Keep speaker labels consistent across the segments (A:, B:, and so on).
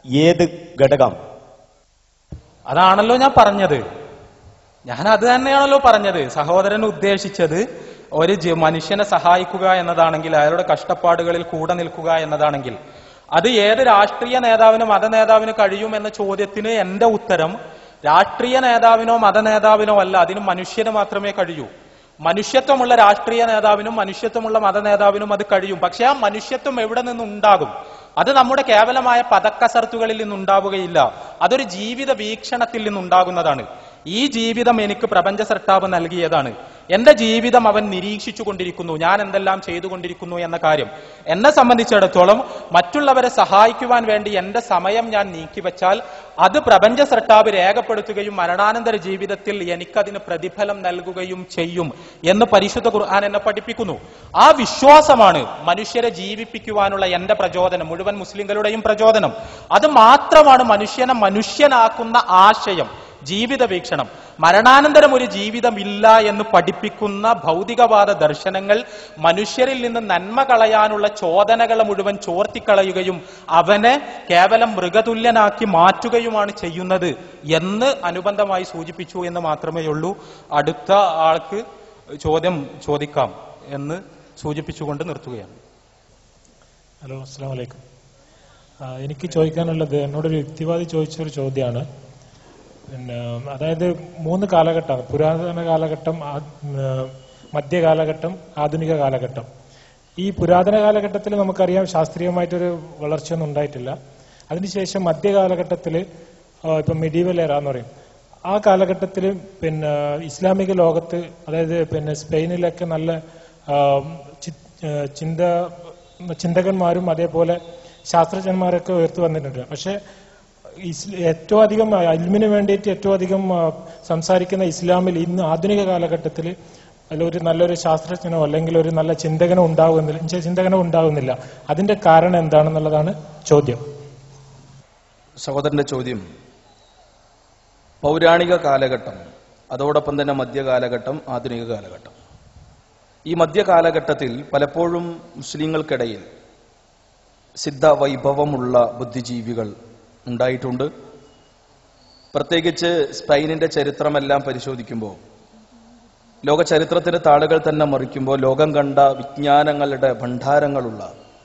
A: ഏത് ഘടകം
B: അതാണല്ലോ ഞാൻ പറഞ്ഞത് ഞാൻ അത് തന്നെയാണല്ലോ പറഞ്ഞത് സഹോദരൻ ഉദ്ദേശിച്ചത് ഒരു ജി- മനുഷ്യനെ സഹായിക്കുക എന്നതാണെങ്കിൽ അയാളുടെ കഷ്ടപ്പാടുകളിൽ കൂടെ നിൽക്കുക എന്നതാണെങ്കിൽ അത് ഏത് രാഷ്ട്രീയ നേതാവിനും മത നേതാവിന് കഴിയും എന്ന ചോദ്യത്തിന് എന്റെ ഉത്തരം രാഷ്ട്രീയ നേതാവിനോ മത നേതാവിനോ അല്ല അതിന് മനുഷ്യന് മാത്രമേ കഴിയൂ മനുഷ്യത്വമുള്ള രാഷ്ട്രീയ നേതാവിനും മനുഷ്യത്വമുള്ള മത നേതാവിനും അത് കഴിയും പക്ഷെ ആ മനുഷ്യത്വം എവിടെ നിന്നുണ്ടാകും അത് നമ്മുടെ കേവലമായ പദക്കസർത്തുകളിൽ നിന്നുണ്ടാവുകയില്ല അതൊരു ജീവിത വീക്ഷണത്തിൽ നിന്നുണ്ടാകുന്നതാണ് ഈ ജീവിതം എനിക്ക് പ്രപഞ്ച സൃഷ്ടാവ് നൽകിയതാണ് എന്റെ ജീവിതം അവൻ നിരീക്ഷിച്ചു കൊണ്ടിരിക്കുന്നു ഞാൻ എന്തെല്ലാം ചെയ്തുകൊണ്ടിരിക്കുന്നു എന്ന കാര്യം എന്നെ സംബന്ധിച്ചിടത്തോളം മറ്റുള്ളവരെ സഹായിക്കുവാൻ വേണ്ടി എന്റെ സമയം ഞാൻ നീക്കിവെച്ചാൽ അത് പ്രപഞ്ച സൃഷ്ടാവ് രേഖപ്പെടുത്തുകയും മരണാനന്തര ജീവിതത്തിൽ എനിക്കതിന് പ്രതിഫലം നൽകുകയും ചെയ്യും എന്ന് പരിശുദ്ധ ഖുർആൻ എന്നെ പഠിപ്പിക്കുന്നു ആ വിശ്വാസമാണ് മനുഷ്യരെ ജീവിപ്പിക്കുവാനുള്ള എന്റെ പ്രചോദനം മുഴുവൻ മുസ്ലിങ്ങളുടെയും പ്രചോദനം അത് മാത്രമാണ് മനുഷ്യനെ മനുഷ്യനാക്കുന്ന ആശയം ജീവിത വീക്ഷണം മരണാനന്തരം ഒരു ജീവിതമില്ല എന്ന് പഠിപ്പിക്കുന്ന ഭൗതികവാദ ദർശനങ്ങൾ മനുഷ്യരിൽ നിന്ന് നന്മ കളയാനുള്ള ചോദനകളെ മുഴുവൻ ചോർത്തിക്കളയുകയും അവനെ കേവലം മൃഗതുല്യനാക്കി മാറ്റുകയുമാണ് ചെയ്യുന്നത് എന്ന് അനുബന്ധമായി സൂചിപ്പിച്ചു എന്ന് മാത്രമേ ഉള്ളൂ അടുത്ത ആൾക്ക് ചോദ്യം ചോദിക്കാം എന്ന് സൂചിപ്പിച്ചുകൊണ്ട് നിർത്തുകയാണ്
C: ഹലോ അസ്സാം വലൈക്കും എനിക്ക് ചോദിക്കാനുള്ളത് എന്നോടൊരു യുക്തിവാദി ചോദിച്ചൊരു ചോദ്യമാണ് പിന്നെ അതായത് മൂന്ന് കാലഘട്ടമാണ് പുരാതന കാലഘട്ടം ആ- ഉം, മധ്യകാലഘട്ടം ആധുനിക കാലഘട്ടം ഈ പുരാതന കാലഘട്ടത്തിൽ നമുക്കറിയാം ശാസ്ത്രീയമായിട്ടൊരു വളർച്ചയൊന്നും ഉണ്ടായിട്ടില്ല അതിനുശേഷം മധ്യകാലഘട്ടത്തിൽ ഇപ്പം മിഡീവൽ എറ എന്ന് പറയും ആ കാലഘട്ടത്തിൽ പിന്നെ ഇസ്ലാമിക ലോകത്ത് അതായത് പിന്നെ സ്പെയിനിലൊക്കെ നല്ല ആ, ചി- ആ, ചിന്ത ചിന്തകന്മാരും അതേപോലെ ശാസ്ത്രജ്ഞന്മാരൊക്കെ ഉയർത്തു വന്നിട്ടുണ്ട് പക്ഷെ ഇസ്- ഏറ്റവും അധികം അൽമിന് വേണ്ടിയിട്ട് ഏറ്റവും അധികം ആ, സംസാരിക്കുന്ന ഇസ്ലാമിൽ ഇന്ന് ആധുനിക കാലഘട്ടത്തിൽ അതിൽ ഒരു നല്ലൊരു ശാസ്ത്രജ്ഞനോ അല്ലെങ്കിൽ ഒരു നല്ല ചിന്തകനോ ഉണ്ടാകുന്നില്ല ചി- ചിന്തകനോ ഉണ്ടാകുന്നില്ല അതിന്റെ കാരണം എന്താണെന്നുള്ളതാണ് ചോദ്യം
D: സഹോദരന്റെ ചോദ്യം പൗരാണിക കാലഘട്ടം അതോടൊപ്പം തന്നെ മധ്യകാലഘട്ടം ആധുനിക കാലഘട്ടം ഈ മധ്യകാലഘട്ടത്തിൽ പലപ്പോഴും മുസ്ലിങ്ങൾക്കിടയിൽ സിദ്ധ വൈഭവമുള്ള ബുദ്ധിജീവികൾ ഉണ്ടായിട്ടുണ്ട് പ്രത്യേകിച്ച് സ്പെയിനിന്റെ ചരിത്രമെല്ലാം പരിശോധിക്കുമ്പോൾ ലോക ചരിത്രത്തിന്റെ താളുകൾ തന്നെ മറിക്കുമ്പോൾ ലോകം കണ്ട വിജ്ഞാനങ്ങളുടെ ഭണ്ഡാരങ്ങളുള്ള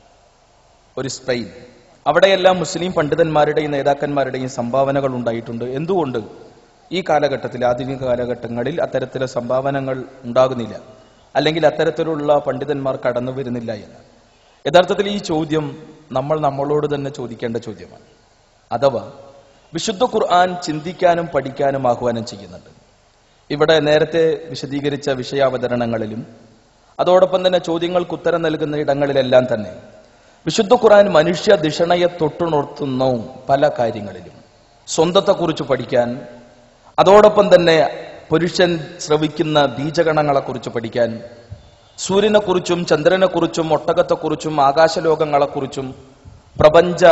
D: ഒരു സ്പെയിൻ അവിടെയെല്ലാം മുസ്ലിം പണ്ഡിതന്മാരുടെയും നേതാക്കന്മാരുടെയും സംഭാവനകൾ ഉണ്ടായിട്ടുണ്ട് എന്തുകൊണ്ട് ഈ കാലഘട്ടത്തിൽ ആധുനിക കാലഘട്ടങ്ങളിൽ അത്തരത്തിലെ സംഭാവനകൾ ഉണ്ടാകുന്നില്ല അല്ലെങ്കിൽ അത്തരത്തിലുള്ള പണ്ഡിതന്മാർ കടന്നു വരുന്നില്ല എന്ന് യഥാർത്ഥത്തിൽ ഈ ചോദ്യം നമ്മൾ നമ്മളോട് തന്നെ ചോദിക്കേണ്ട ചോദ്യമാണ് അഥവാ വിശുദ്ധ ഖുർആൻ ചിന്തിക്കാനും പഠിക്കാനും ആഹ്വാനം ചെയ്യുന്നുണ്ട് ഇവിടെ നേരത്തെ വിശദീകരിച്ച വിഷയാവതരണങ്ങളിലും അതോടൊപ്പം തന്നെ ചോദ്യങ്ങൾക്ക് ഉത്തരം നൽകുന്ന ഇടങ്ങളിലെല്ലാം തന്നെ വിശുദ്ധ ഖുർആൻ മനുഷ്യ ധിഷണയെ തൊട്ടുണർത്തുന്നു പല കാര്യങ്ങളിലും സ്വന്തത്തെക്കുറിച്ച് പഠിക്കാൻ അതോടൊപ്പം തന്നെ പുരുഷൻ ശ്രവിക്കുന്ന ബീജഗണങ്ങളെക്കുറിച്ച് പഠിക്കാൻ സൂര്യനെക്കുറിച്ചും ചന്ദ്രനെക്കുറിച്ചും ഒട്ടകത്തെക്കുറിച്ചും ആകാശലോകങ്ങളെക്കുറിച്ചും പ്രപഞ്ച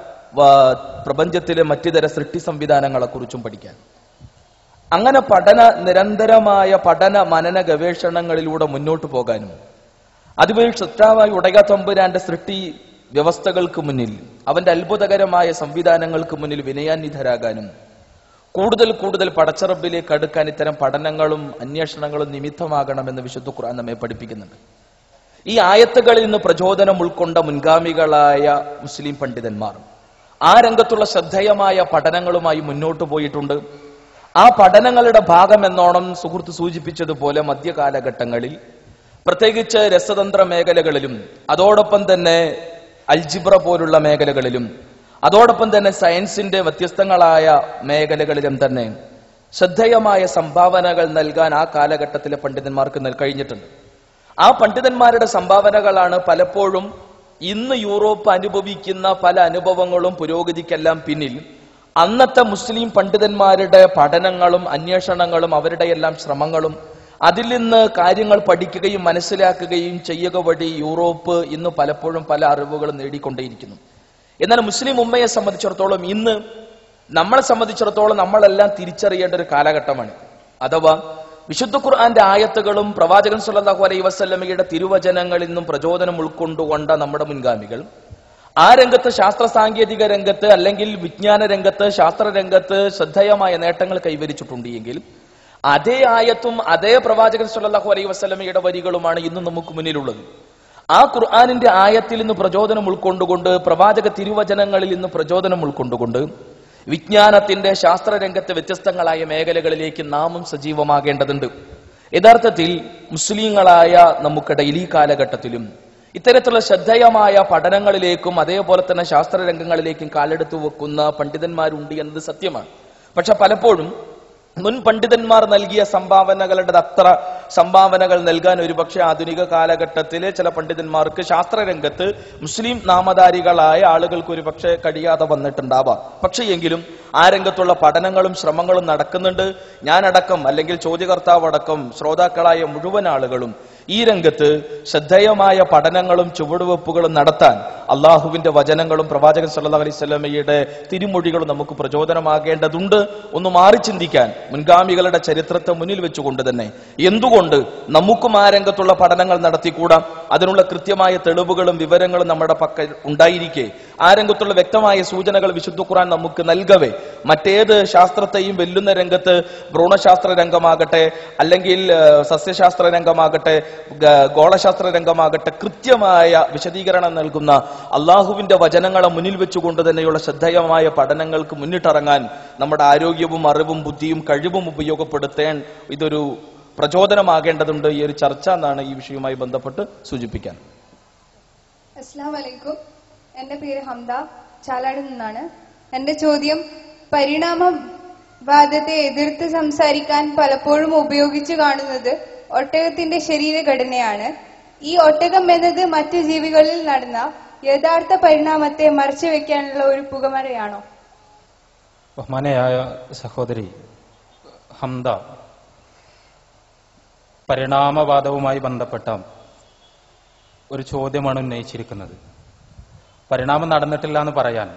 D: വ- പ്രപഞ്ചത്തിലെ മറ്റുതര സൃഷ്ടി സംവിധാനങ്ങളെക്കുറിച്ചും പഠിക്കാൻ അങ്ങനെ പഠന നിരന്തരമായ പഠന മനന ഗവേഷണങ്ങളിലൂടെ മുന്നോട്ട് പോകാനും അതുവഴി സൃഷ്ടാവായി ഉടയ തമ്പുരാന്റെ സൃഷ്ടി വ്യവസ്ഥകൾക്ക് മുന്നിൽ അവന്റെ അത്ഭുതകരമായ സംവിധാനങ്ങൾക്ക് മുന്നിൽ വിനയാന്വിതരാകാനും കൂടുതൽ കൂടുതൽ പടച്ചറബിലേക്ക് അടുക്കാൻ ഇത്തരം പഠനങ്ങളും അന്വേഷണങ്ങളും നിമിത്തമാകണമെന്ന് വിശുദ്ധ ഖുർആൻ നമ്മെ പഠിപ്പിക്കുന്നുണ്ട് ഈ ആയത്തുകളിൽ നിന്ന് പ്രചോദനം ഉൾക്കൊണ്ട മുൻഗാമികളായ മുസ്ലിം പണ്ഡിതന്മാർ ആ രംഗത്തുള്ള ശ്രദ്ധേയമായ പഠനങ്ങളുമായി മുന്നോട്ട് പോയിട്ടുണ്ട് ആ പഠനങ്ങളുടെ ഭാഗം എന്നോണം സുഹൃത്ത് സൂചിപ്പിച്ചതുപോലെ മധ്യകാലഘട്ടങ്ങളിൽ പ്രത്യേകിച്ച് രസതന്ത്ര മേഖലകളിലും അതോടൊപ്പം തന്നെ അൽജിബ്ര പോലുള്ള മേഖലകളിലും അതോടൊപ്പം തന്നെ സയൻസിന്റെ വ്യത്യസ്തങ്ങളായ മേഖലകളിലും തന്നെ ശ്രദ്ധേയമായ സംഭാവനകൾ നൽകാൻ ആ കാലഘട്ടത്തിലെ പണ്ഡിതന്മാർക്ക് നൽ- കഴിഞ്ഞിട്ടുണ്ട് ആ പണ്ഡിതന്മാരുടെ സംഭാവനകളാണ് പലപ്പോഴും ഇന്ന് യൂറോപ്പ് അനുഭവിക്കുന്ന പല അനുഭവങ്ങളും പുരോഗതിക്കെല്ലാം പിന്നിൽ അന്നത്തെ മുസ്ലിം പണ്ഡിതന്മാരുടെ പഠനങ്ങളും അന്വേഷണങ്ങളും അവരുടെ എല്ലാം ശ്രമങ്ങളും അതിൽ നിന്ന് കാര്യങ്ങൾ പഠിക്കുകയും മനസ്സിലാക്കുകയും ചെയ്യുക വഴി യൂറോപ്പ് ഇന്ന് പലപ്പോഴും പല അറിവുകളും നേടിക്കൊണ്ടേയിരിക്കുന്നു എന്നാൽ മുസ്ലിം ഉമ്മയെ സംബന്ധിച്ചിടത്തോളം ഇന്ന് നമ്മളെ സംബന്ധിച്ചിടത്തോളം നമ്മളെല്ലാം തിരിച്ചറിയേണ്ട ഒരു കാലഘട്ടമാണ് അഥവാ വിശുദ്ധ ഖുർആന്റെ ആയത്തുകളും പ്രവാചകൻ സല്ലല്ലാഹു അലൈഹി വസല്ലമയുടെ തിരുവചനങ്ങളിൽ നിന്നും പ്രചോദനം ഉൾക്കൊണ്ടുകൊണ്ട നമ്മുടെ മുൻഗാമികൾ ആ രംഗത്ത് ശാസ്ത്ര സാങ്കേതിക രംഗത്ത് അല്ലെങ്കിൽ വിജ്ഞാന രംഗത്ത് ശാസ്ത്ര രംഗത്ത് ശ്രദ്ധേയമായ നേട്ടങ്ങൾ കൈവരിച്ചിട്ടുണ്ട് എങ്കിൽ അതേ ആയത്തും അതേ പ്രവാചകൻ സല്ലല്ലാഹു അലൈഹി വസല്ലമയുടെ വരികളുമാണ് ഇന്ന് നമുക്ക് മുന്നിലുള്ളത് ആ ഖുർആാനിന്റെ ആയത്തിൽ നിന്ന് പ്രചോദനം ഉൾക്കൊണ്ടുകൊണ്ട് പ്രവാചക തിരുവചനങ്ങളിൽ നിന്ന് പ്രചോദനം ഉൾക്കൊണ്ടുകൊണ്ട് വിജ്ഞാനത്തിന്റെ ശാസ്ത്ര രംഗത്തെ വ്യത്യസ്തങ്ങളായ മേഖലകളിലേക്ക് നാമും സജീവമാകേണ്ടതുണ്ട് യഥാർത്ഥത്തിൽ മുസ്ലിങ്ങളായ നമുക്കിടയിൽ ഈ കാലഘട്ടത്തിലും ഇത്തരത്തിലുള്ള ശ്രദ്ധേയമായ പഠനങ്ങളിലേക്കും അതേപോലെ തന്നെ ശാസ്ത്ര രംഗങ്ങളിലേക്കും കാലെടുത്തു വെക്കുന്ന പണ്ഡിതന്മാരുണ്ട് എന്നത് സത്യമാണ് പക്ഷെ പലപ്പോഴും മുൻ പണ്ഡിതന്മാർ നൽകിയ സംഭാവനകളുടെ അത്ര സംഭാവനകൾ നൽകാൻ ഒരുപക്ഷെ ആധുനിക കാലഘട്ടത്തിലെ ചില പണ്ഡിതന്മാർക്ക് ശാസ്ത്രരംഗത്ത് മുസ്ലിം നാമധാരികളായ ആളുകൾക്ക് ഒരുപക്ഷെ കഴിയാതെ വന്നിട്ടുണ്ടാവാം പക്ഷേ എങ്കിലും ആ രംഗത്തുള്ള പഠനങ്ങളും ശ്രമങ്ങളും നടക്കുന്നുണ്ട് ഞാനടക്കം അല്ലെങ്കിൽ ചോദ്യകർത്താവ് അടക്കം ശ്രോതാക്കളായ മുഴുവൻ ആളുകളും ഈ രംഗത്ത് ശ്രദ്ധേയമായ പഠനങ്ങളും ചുവടുവെപ്പുകളും നടത്താൻ അള്ളാഹുവിന്റെ വചനങ്ങളും പ്രവാചകൻ സല്ലല്ലാഹു അലൈഹി സ്വലമയുടെ തിരുമൊഴികളും നമുക്ക് പ്രചോദനമാകേണ്ടതുണ്ട് ഒന്ന് മാറി ചിന്തിക്കാൻ മുൻഗാമികളുടെ ചരിത്രത്തെ മുന്നിൽ വെച്ചുകൊണ്ട് തന്നെ എന്തുകൊണ്ട് നമുക്കും ആ രംഗത്തുള്ള പഠനങ്ങൾ നടത്തിക്കൂടാം അതിനുള്ള കൃത്യമായ തെളിവുകളും വിവരങ്ങളും നമ്മുടെ പക്കൽ ഉണ്ടായിരിക്കെ ആ രംഗത്തുള്ള വ്യക്തമായ സൂചനകൾ വിശുദ്ധ ഖുർആൻ നമുക്ക് നൽകവേ മറ്റേത് ശാസ്ത്രത്തെയും വെല്ലുന്ന രംഗത്ത് ഭ്രൂണശാസ്ത്ര രംഗമാകട്ടെ അല്ലെങ്കിൽ ആ, സസ്യശാസ്ത്ര രംഗമാകട്ടെ ഗ- ഗോളശാസ്ത്ര രംഗമാകട്ടെ കൃത്യമായ വിശദീകരണം നൽകുന്ന അള്ളാഹുവിന്റെ വചനങ്ങളെ മുന്നിൽ വെച്ചുകൊണ്ട് തന്നെയുള്ള ശ്രദ്ധേയമായ പഠനങ്ങൾക്ക് മുന്നിട്ടിറങ്ങാൻ നമ്മുടെ ആരോഗ്യവും അറിവും ബുദ്ധിയും കഴിവും ഉപയോഗപ്പെടുത്താൻ ഇതൊരു പ്രചോദനമാകേണ്ടതുണ്ട് ഈ ഒരു ചർച്ച എന്നാണ് ഈ വിഷയവുമായി ബന്ധപ്പെട്ട് സൂചിപ്പിക്കാൻ
A: അസ്സാം വലൈക്കും എന്റെ പേര് ഹംദ ചാലാട് നിന്നാണ് എന്റെ ചോദ്യം പരിണാമവാദത്തെ എതിർത്ത് സംസാരിക്കാൻ പലപ്പോഴും ഉപയോഗിച്ചു കാണുന്നത് ഒട്ടകത്തിന്റെ ശരീരഘടനയാണ് ഈ ഒട്ടകം എന്നത് മറ്റു ജീവികളിൽ നടന്ന യഥാർത്ഥ പരിണാമത്തെ മറച്ചു വെക്കാനുള്ള ഒരു പുകമറയാണോ
B: ബഹുമാനയായ സഹോദരി ഹംദ പരിണാമവാദവുമായി ബന്ധപ്പെട്ട ഒരു ചോദ്യമാണ് ഉന്നയിച്ചിരിക്കുന്നത് പരിണാമം നടന്നിട്ടില്ല എന്ന് പറയാൻ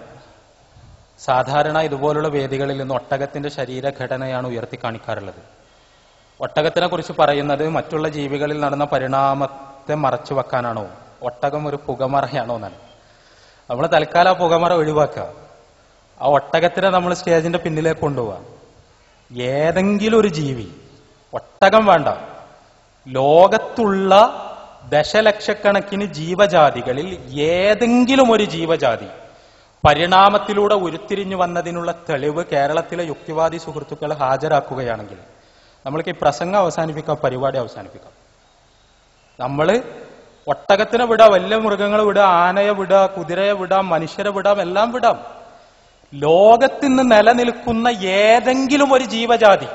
B: സാധാരണ ഇതുപോലുള്ള വേദികളിൽ നിന്ന് ഒട്ടകത്തിന്റെ ശരീരഘടനയാണ് ഉയർത്തി കാണിക്കാറുള്ളത് ഒട്ടകത്തിനെ കുറിച്ച് പറയുന്നത് മറ്റുള്ള ജീവികളിൽ നടന്ന പരിണാമത്തെ മറച്ചു വെക്കാനാണോ ഒട്ടകം ഒരു പുകമറയാണോ എന്നാണ് നമ്മൾ തൽക്കാലം ആ പുകമറ ഒഴിവാക്കുക ആ ഒട്ടകത്തിനെ നമ്മൾ സ്റ്റേജിന്റെ പിന്നിലേക്ക് കൊണ്ടുപോവാം ഏതെങ്കിലും ഒരു ജീവി ഒട്ടകം വേണ്ട ലോകത്തുള്ള ദശലക്ഷക്കണക്കിന് ജീവജാതികളിൽ ഏതെങ്കിലും ഒരു ജീവജാതി പരിണാമത്തിലൂടെ ഉരുത്തിരിഞ്ഞു വന്നതിനുള്ള തെളിവ് കേരളത്തിലെ യുക്തിവാദി സുഹൃത്തുക്കൾ ഹാജരാക്കുകയാണെങ്കിൽ നമ്മൾക്ക് ഈ പ്രസംഗം അവസാനിപ്പിക്കാം പരിപാടി അവസാനിപ്പിക്കാം നമ്മള് ഒട്ടകത്തിനെ വിടാം വലിയ മൃഗങ്ങളെ വിടാം ആനയെ വിടാം കുതിരയെ വിടാം മനുഷ്യരെ വിടാം എല്ലാം വിടാം ലോകത്തിന്ന് നിലനിൽക്കുന്ന ഏതെങ്കിലും ഒരു ജീവജാതി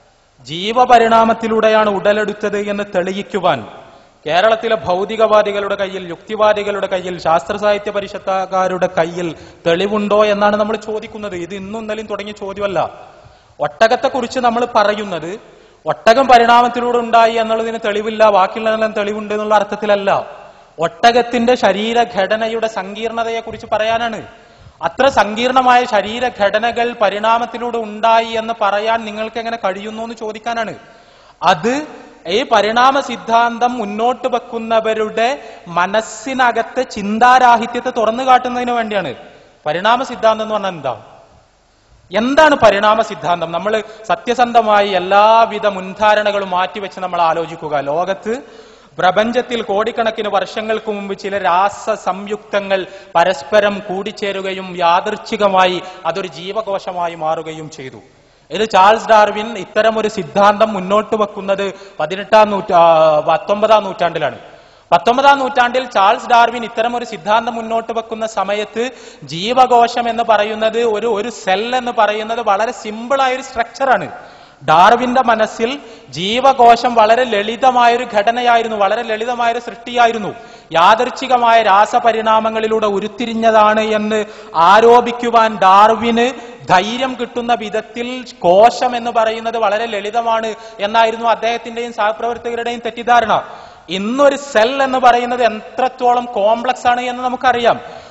B: ജീവപരിണാമത്തിലൂടെയാണ് ഉടലെടുത്തത് എന്ന് തെളിയിക്കുവാൻ കേരളത്തിലെ ഭൗതികവാദികളുടെ കയ്യിൽ യുക്തിവാദികളുടെ കയ്യിൽ ശാസ്ത്ര സാഹിത്യ പരിഷത്തുകാരുടെ കയ്യിൽ തെളിവുണ്ടോ എന്നാണ് നമ്മൾ ചോദിക്കുന്നത് ഇത് ഇന്നും ഇന്നലെയും തുടങ്ങിയ ചോദ്യമല്ല ഒട്ടകത്തെക്കുറിച്ച് നമ്മൾ പറയുന്നത് ഒട്ടകം പരിണാമത്തിലൂടെ ഉണ്ടായി എന്നുള്ളതിന് തെളിവില്ല ബാക്കിയുള്ളതെല്ലാം തെളിവുണ്ട് എന്നുള്ള അർത്ഥത്തിലല്ല ഒട്ടകത്തിന്റെ ശരീരഘടനയുടെ സങ്കീർണതയെക്കുറിച്ച് പറയാനാണ് അത്ര സങ്കീർണമായ ശരീരഘടനകൾ പരിണാമത്തിലൂടെ ഉണ്ടായി എന്ന് പറയാൻ നിങ്ങൾക്ക് എങ്ങനെ കഴിയുന്നു എന്ന് ചോദിക്കാനാണ് അത് ഈ പരിണാമ സിദ്ധാന്തം മുന്നോട്ട് വെക്കുന്നവരുടെ മനസ്സിനകത്തെ ചിന്താരാഹിത്യത്തെ തുറന്നു കാട്ടുന്നതിന് വേണ്ടിയാണ് പരിണാമ സിദ്ധാന്തം എന്ന് പറഞ്ഞാൽ എന്താ എന്താണ് പരിണാമ സിദ്ധാന്തം നമ്മൾ സത്യസന്ധമായി എല്ലാവിധ മുൻധാരണകളും മാറ്റിവെച്ച് നമ്മൾ ആലോചിക്കുക ലോകത്ത് പ്രപഞ്ചത്തിൽ കോടിക്കണക്കിന് വർഷങ്ങൾക്ക് മുമ്പ് ചില രാസ സംയുക്തങ്ങൾ പരസ്പരം കൂടിച്ചേരുകയും യാദൃച്ഛികമായി അതൊരു ജീവകോശമായി മാറുകയും ചെയ്തു ഇത് ചാൾസ് ഡാർവിൻ ഇത്തരം ഒരു സിദ്ധാന്തം മുന്നോട്ട് വെക്കുന്നത് പതിനെട്ടാം നൂറ്റാ പത്തൊമ്പതാം നൂറ്റാണ്ടിലാണ് പത്തൊമ്പതാം നൂറ്റാണ്ടിൽ ചാൾസ് ഡാർവിൻ ഇത്തരം ഒരു സിദ്ധാന്തം മുന്നോട്ട് വെക്കുന്ന സമയത്ത് ജീവകോശം എന്ന് പറയുന്നത് ഒരു ഒരു സെൽ എന്ന് പറയുന്നത് വളരെ സിമ്പിളായ ഒരു സ്ട്രക്ചറാണ് ഡാർവിന്റെ മനസ്സിൽ ജീവകോശം വളരെ ലളിതമായൊരു ഘടനയായിരുന്നു വളരെ ലളിതമായൊരു സൃഷ്ടിയായിരുന്നു യാദർച്ഛികമായ രാസപരിണാമങ്ങളിലൂടെ ഉരുത്തിരിഞ്ഞതാണ് എന്ന് ആരോപിക്കുവാൻ ഡാർവിന് ധൈര്യം കിട്ടുന്ന വിധത്തിൽ കോശം എന്ന് പറയുന്നത് വളരെ ലളിതമാണ് എന്നായിരുന്നു അദ്ദേഹത്തിന്റെയും സഹപ്രവർത്തകരുടെയും തെറ്റിദ്ധാരണ ഇന്നൊരു സെൽ എന്ന് പറയുന്നത് എത്രത്തോളം കോംപ്ലക്സ് ആണ് എന്ന് നമുക്കറിയാം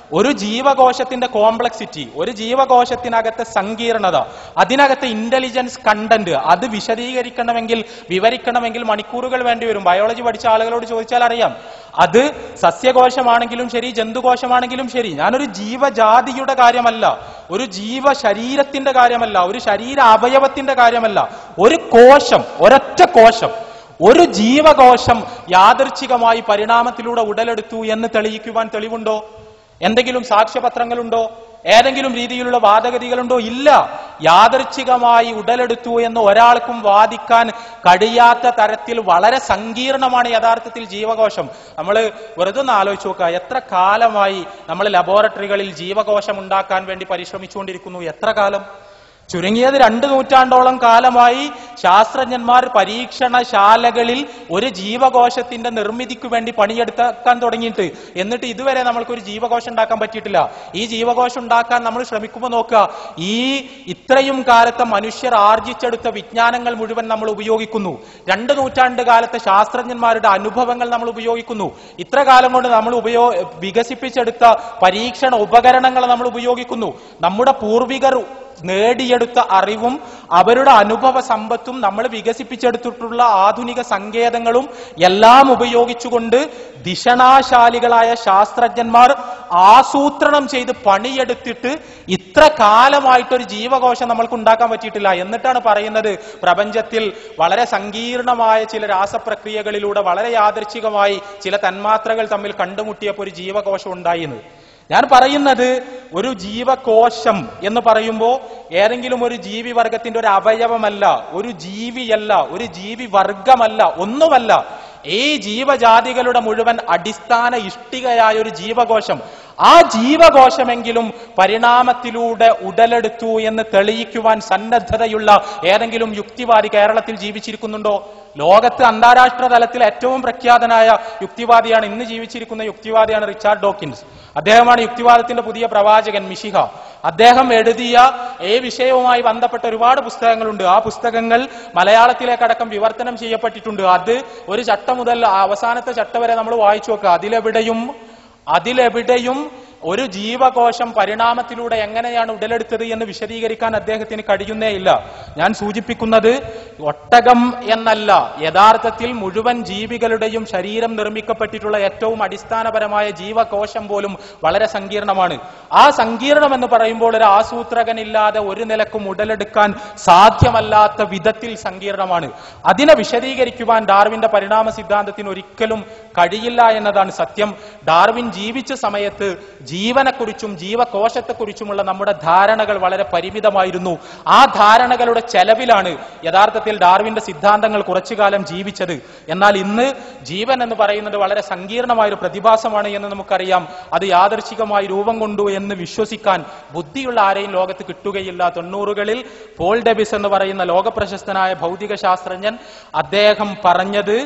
B: ഒരു ജീവകോശത്തിന്റെ കോംപ്ലക്സിറ്റി ഒരു ജീവകോശത്തിനകത്തെ സങ്കീർണത അതിനകത്തെ ഇന്റലിജൻസ് കണ്ടന്റ് അത് വിശദീകരിക്കണമെങ്കിൽ വിവരിക്കണമെങ്കിൽ മണിക്കൂറുകൾ വേണ്ടി വരും ബയോളജി പഠിച്ച ആളുകളോട് ചോദിച്ചാൽ അറിയാം അത് സസ്യകോശമാണെങ്കിലും ശരി ജന്തുകോശമാണെങ്കിലും ശരി ഞാനൊരു ജീവജാതിയുടെ കാര്യമല്ല ഒരു ജീവ ശരീരത്തിന്റെ കാര്യമല്ല ഒരു ശരീര അവയവത്തിന്റെ കാര്യമല്ല ഒരു കോശം ഒരൊറ്റ കോശം ഒരു ജീവകോശം യാദർച്ഛികമായി പരിണാമത്തിലൂടെ ഉടലെടുത്തു എന്ന് തെളിയിക്കുവാൻ തെളിവുണ്ടോ എന്തെങ്കിലും സാക്ഷ്യപത്രങ്ങളുണ്ടോ ഏതെങ്കിലും രീതിയിലുള്ള വാദഗതികളുണ്ടോ ഇല്ല യാദർച്ഛികമായി ഉടലെടുത്തു എന്ന് ഒരാൾക്കും വാദിക്കാൻ കഴിയാത്ത തരത്തിൽ വളരെ സങ്കീർണമാണ് യഥാർത്ഥത്തിൽ ജീവകോശം നമ്മൾ വെറുതെ ഒന്ന് ആലോചിച്ച് നോക്കുക എത്ര കാലമായി നമ്മൾ ലബോറട്ടറികളിൽ ജീവകോശം ഉണ്ടാക്കാൻ വേണ്ടി പരിശ്രമിച്ചുകൊണ്ടിരിക്കുന്നു എത്ര കാലം ചുരുങ്ങിയത് രണ്ട് നൂറ്റാണ്ടോളം കാലമായി ശാസ്ത്രജ്ഞന്മാർ പരീക്ഷണശാലകളിൽ ഒരു ജീവകോശത്തിന്റെ നിർമ്മിതിക്ക് വേണ്ടി പണിയെടുക്കാൻ തുടങ്ങിയിട്ട് എന്നിട്ട് ഇതുവരെ നമ്മൾക്കൊരു ജീവകോശം ഉണ്ടാക്കാൻ പറ്റിയിട്ടില്ല ഈ ജീവകോശം ഉണ്ടാക്കാൻ നമ്മൾ ശ്രമിക്കുമ്പോൾ നോക്കുക ഈ ഇത്രയും കാലത്തെ മനുഷ്യർ ആർജിച്ചെടുത്ത വിജ്ഞാനങ്ങൾ മുഴുവൻ നമ്മൾ ഉപയോഗിക്കുന്നു രണ്ട് നൂറ്റാണ്ട് കാലത്തെ ശാസ്ത്രജ്ഞന്മാരുടെ അനുഭവങ്ങൾ നമ്മൾ ഉപയോഗിക്കുന്നു ഇത്ര കാലം കൊണ്ട് നമ്മൾ ഉപയോ വികസിപ്പിച്ചെടുത്ത പരീക്ഷണ ഉപകരണങ്ങൾ നമ്മൾ ഉപയോഗിക്കുന്നു നമ്മുടെ പൂർവികർ നേടിയെടുത്ത അറിവും അവരുടെ അനുഭവ സമ്പത്തും നമ്മൾ വികസിപ്പിച്ചെടുത്തിട്ടുള്ള ആധുനിക സങ്കേതങ്ങളും എല്ലാം ഉപയോഗിച്ചുകൊണ്ട് ദിഷണാശാലികളായ ശാസ്ത്രജ്ഞന്മാർ ആസൂത്രണം ചെയ്ത് പണിയെടുത്തിട്ട് ഇത്ര കാലമായിട്ടൊരു ജീവകോശം നമ്മൾക്ക് ഉണ്ടാക്കാൻ പറ്റിയിട്ടില്ല എന്നിട്ടാണ് പറയുന്നത് പ്രപഞ്ചത്തിൽ വളരെ സങ്കീർണമായ ചില രാസപ്രക്രിയകളിലൂടെ വളരെ യാദൃച്ഛികമായി ചില തന്മാത്രകൾ തമ്മിൽ കണ്ടുമുട്ടിയപ്പോൾ ഒരു ജീവകോശം ഉണ്ടായിന്ന് ഞാൻ പറയുന്നത് ഒരു ജീവകോശം എന്ന് പറയുമ്പോൾ ഏതെങ്കിലും ഒരു ജീവി വർഗത്തിന്റെ ഒരു അവയവമല്ല ഒരു ജീവിയല്ല ഒരു ജീവി വർഗമല്ല ഒന്നുമല്ല ഈ ജീവജാതികളുടെ മുഴുവൻ അടിസ്ഥാന ഇഷ്ടികയായ ഒരു ജീവകോശം ആ ജീവകോശമെങ്കിലും പരിണാമത്തിലൂടെ ഉടലെടുത്തു എന്ന് തെളിയിക്കുവാൻ സന്നദ്ധതയുള്ള ഏതെങ്കിലും യുക്തിവാദി കേരളത്തിൽ ജീവിച്ചിരിക്കുന്നുണ്ടോ ലോകത്ത് അന്താരാഷ്ട്ര തലത്തിൽ ഏറ്റവും പ്രഖ്യാതനായ യുക്തിവാദിയാണ് ഇന്ന് ജീവിച്ചിരിക്കുന്ന യുക്തിവാദിയാണ് റിച്ചാർഡ് ഡോക്കിൻസ് അദ്ദേഹമാണ് യുക്തിവാദത്തിന്റെ പുതിയ പ്രവാചകൻ മിഷിഹ അദ്ദേഹം എഴുതിയ ഈ വിഷയവുമായി ബന്ധപ്പെട്ട ഒരുപാട് പുസ്തകങ്ങളുണ്ട് ആ പുസ്തകങ്ങൾ മലയാളത്തിലേക്കടക്കം വിവർത്തനം ചെയ്യപ്പെട്ടിട്ടുണ്ട് അത് ഒരു ചട്ടം മുതൽ അവസാനത്തെ ചട്ടം വരെ നമ്മൾ വായിച്ചു നോക്കുക അതിലെവിടെയും അതിലെവിടെയും ഒരു ജീവകോശം പരിണാമത്തിലൂടെ എങ്ങനെയാണ് ഉടലെടുത്തത് എന്ന് വിശദീകരിക്കാൻ അദ്ദേഹത്തിന് കഴിയുന്നേ ഇല്ല ഞാൻ സൂചിപ്പിക്കുന്നത് ഒട്ടകം എന്നല്ല യഥാർത്ഥത്തിൽ മുഴുവൻ ജീവികളുടെയും ശരീരം നിർമ്മിക്കപ്പെട്ടിട്ടുള്ള ഏറ്റവും അടിസ്ഥാനപരമായ ജീവകോശം പോലും വളരെ സങ്കീർണമാണ് ആ സങ്കീർണം എന്ന് പറയുമ്പോൾ ഒരു ആസൂത്രകനില്ലാതെ ഒരു നിലക്കും ഉടലെടുക്കാൻ സാധ്യമല്ലാത്ത വിധത്തിൽ സങ്കീർണമാണ് അതിനെ വിശദീകരിക്കുവാൻ ഡാർവിന്റെ പരിണാമ സിദ്ധാന്തത്തിന് ഒരിക്കലും കഴിയില്ല എന്നതാണ് സത്യം ഡാർവിൻ ജീവിച്ച സമയത്ത് ജീവനെക്കുറിച്ചും ജീവകോശത്തെക്കുറിച്ചുമുള്ള നമ്മുടെ ധാരണകൾ വളരെ പരിമിതമായിരുന്നു ആ ധാരണകളുടെ ചെലവിലാണ് യഥാർത്ഥത്തിൽ ഡാർവിന്റെ സിദ്ധാന്തങ്ങൾ കുറച്ചു കാലം ജീവിച്ചത് എന്നാൽ ഇന്ന് ജീവൻ എന്ന് പറയുന്നത് വളരെ സങ്കീർണമായ ഒരു പ്രതിഭാസമാണ് എന്ന് നമുക്കറിയാം അത് യാദർശികമായി രൂപം കൊണ്ടു എന്ന് വിശ്വസിക്കാൻ ബുദ്ധിയുള്ള ആരെയും ലോകത്ത് കിട്ടുകയില്ല തൊണ്ണൂറുകളിൽ പോൾ ഡെബിസ് എന്ന് പറയുന്ന ലോകപ്രശസ്തനായ ഭൗതിക ശാസ്ത്രജ്ഞൻ അദ്ദേഹം പറഞ്ഞത്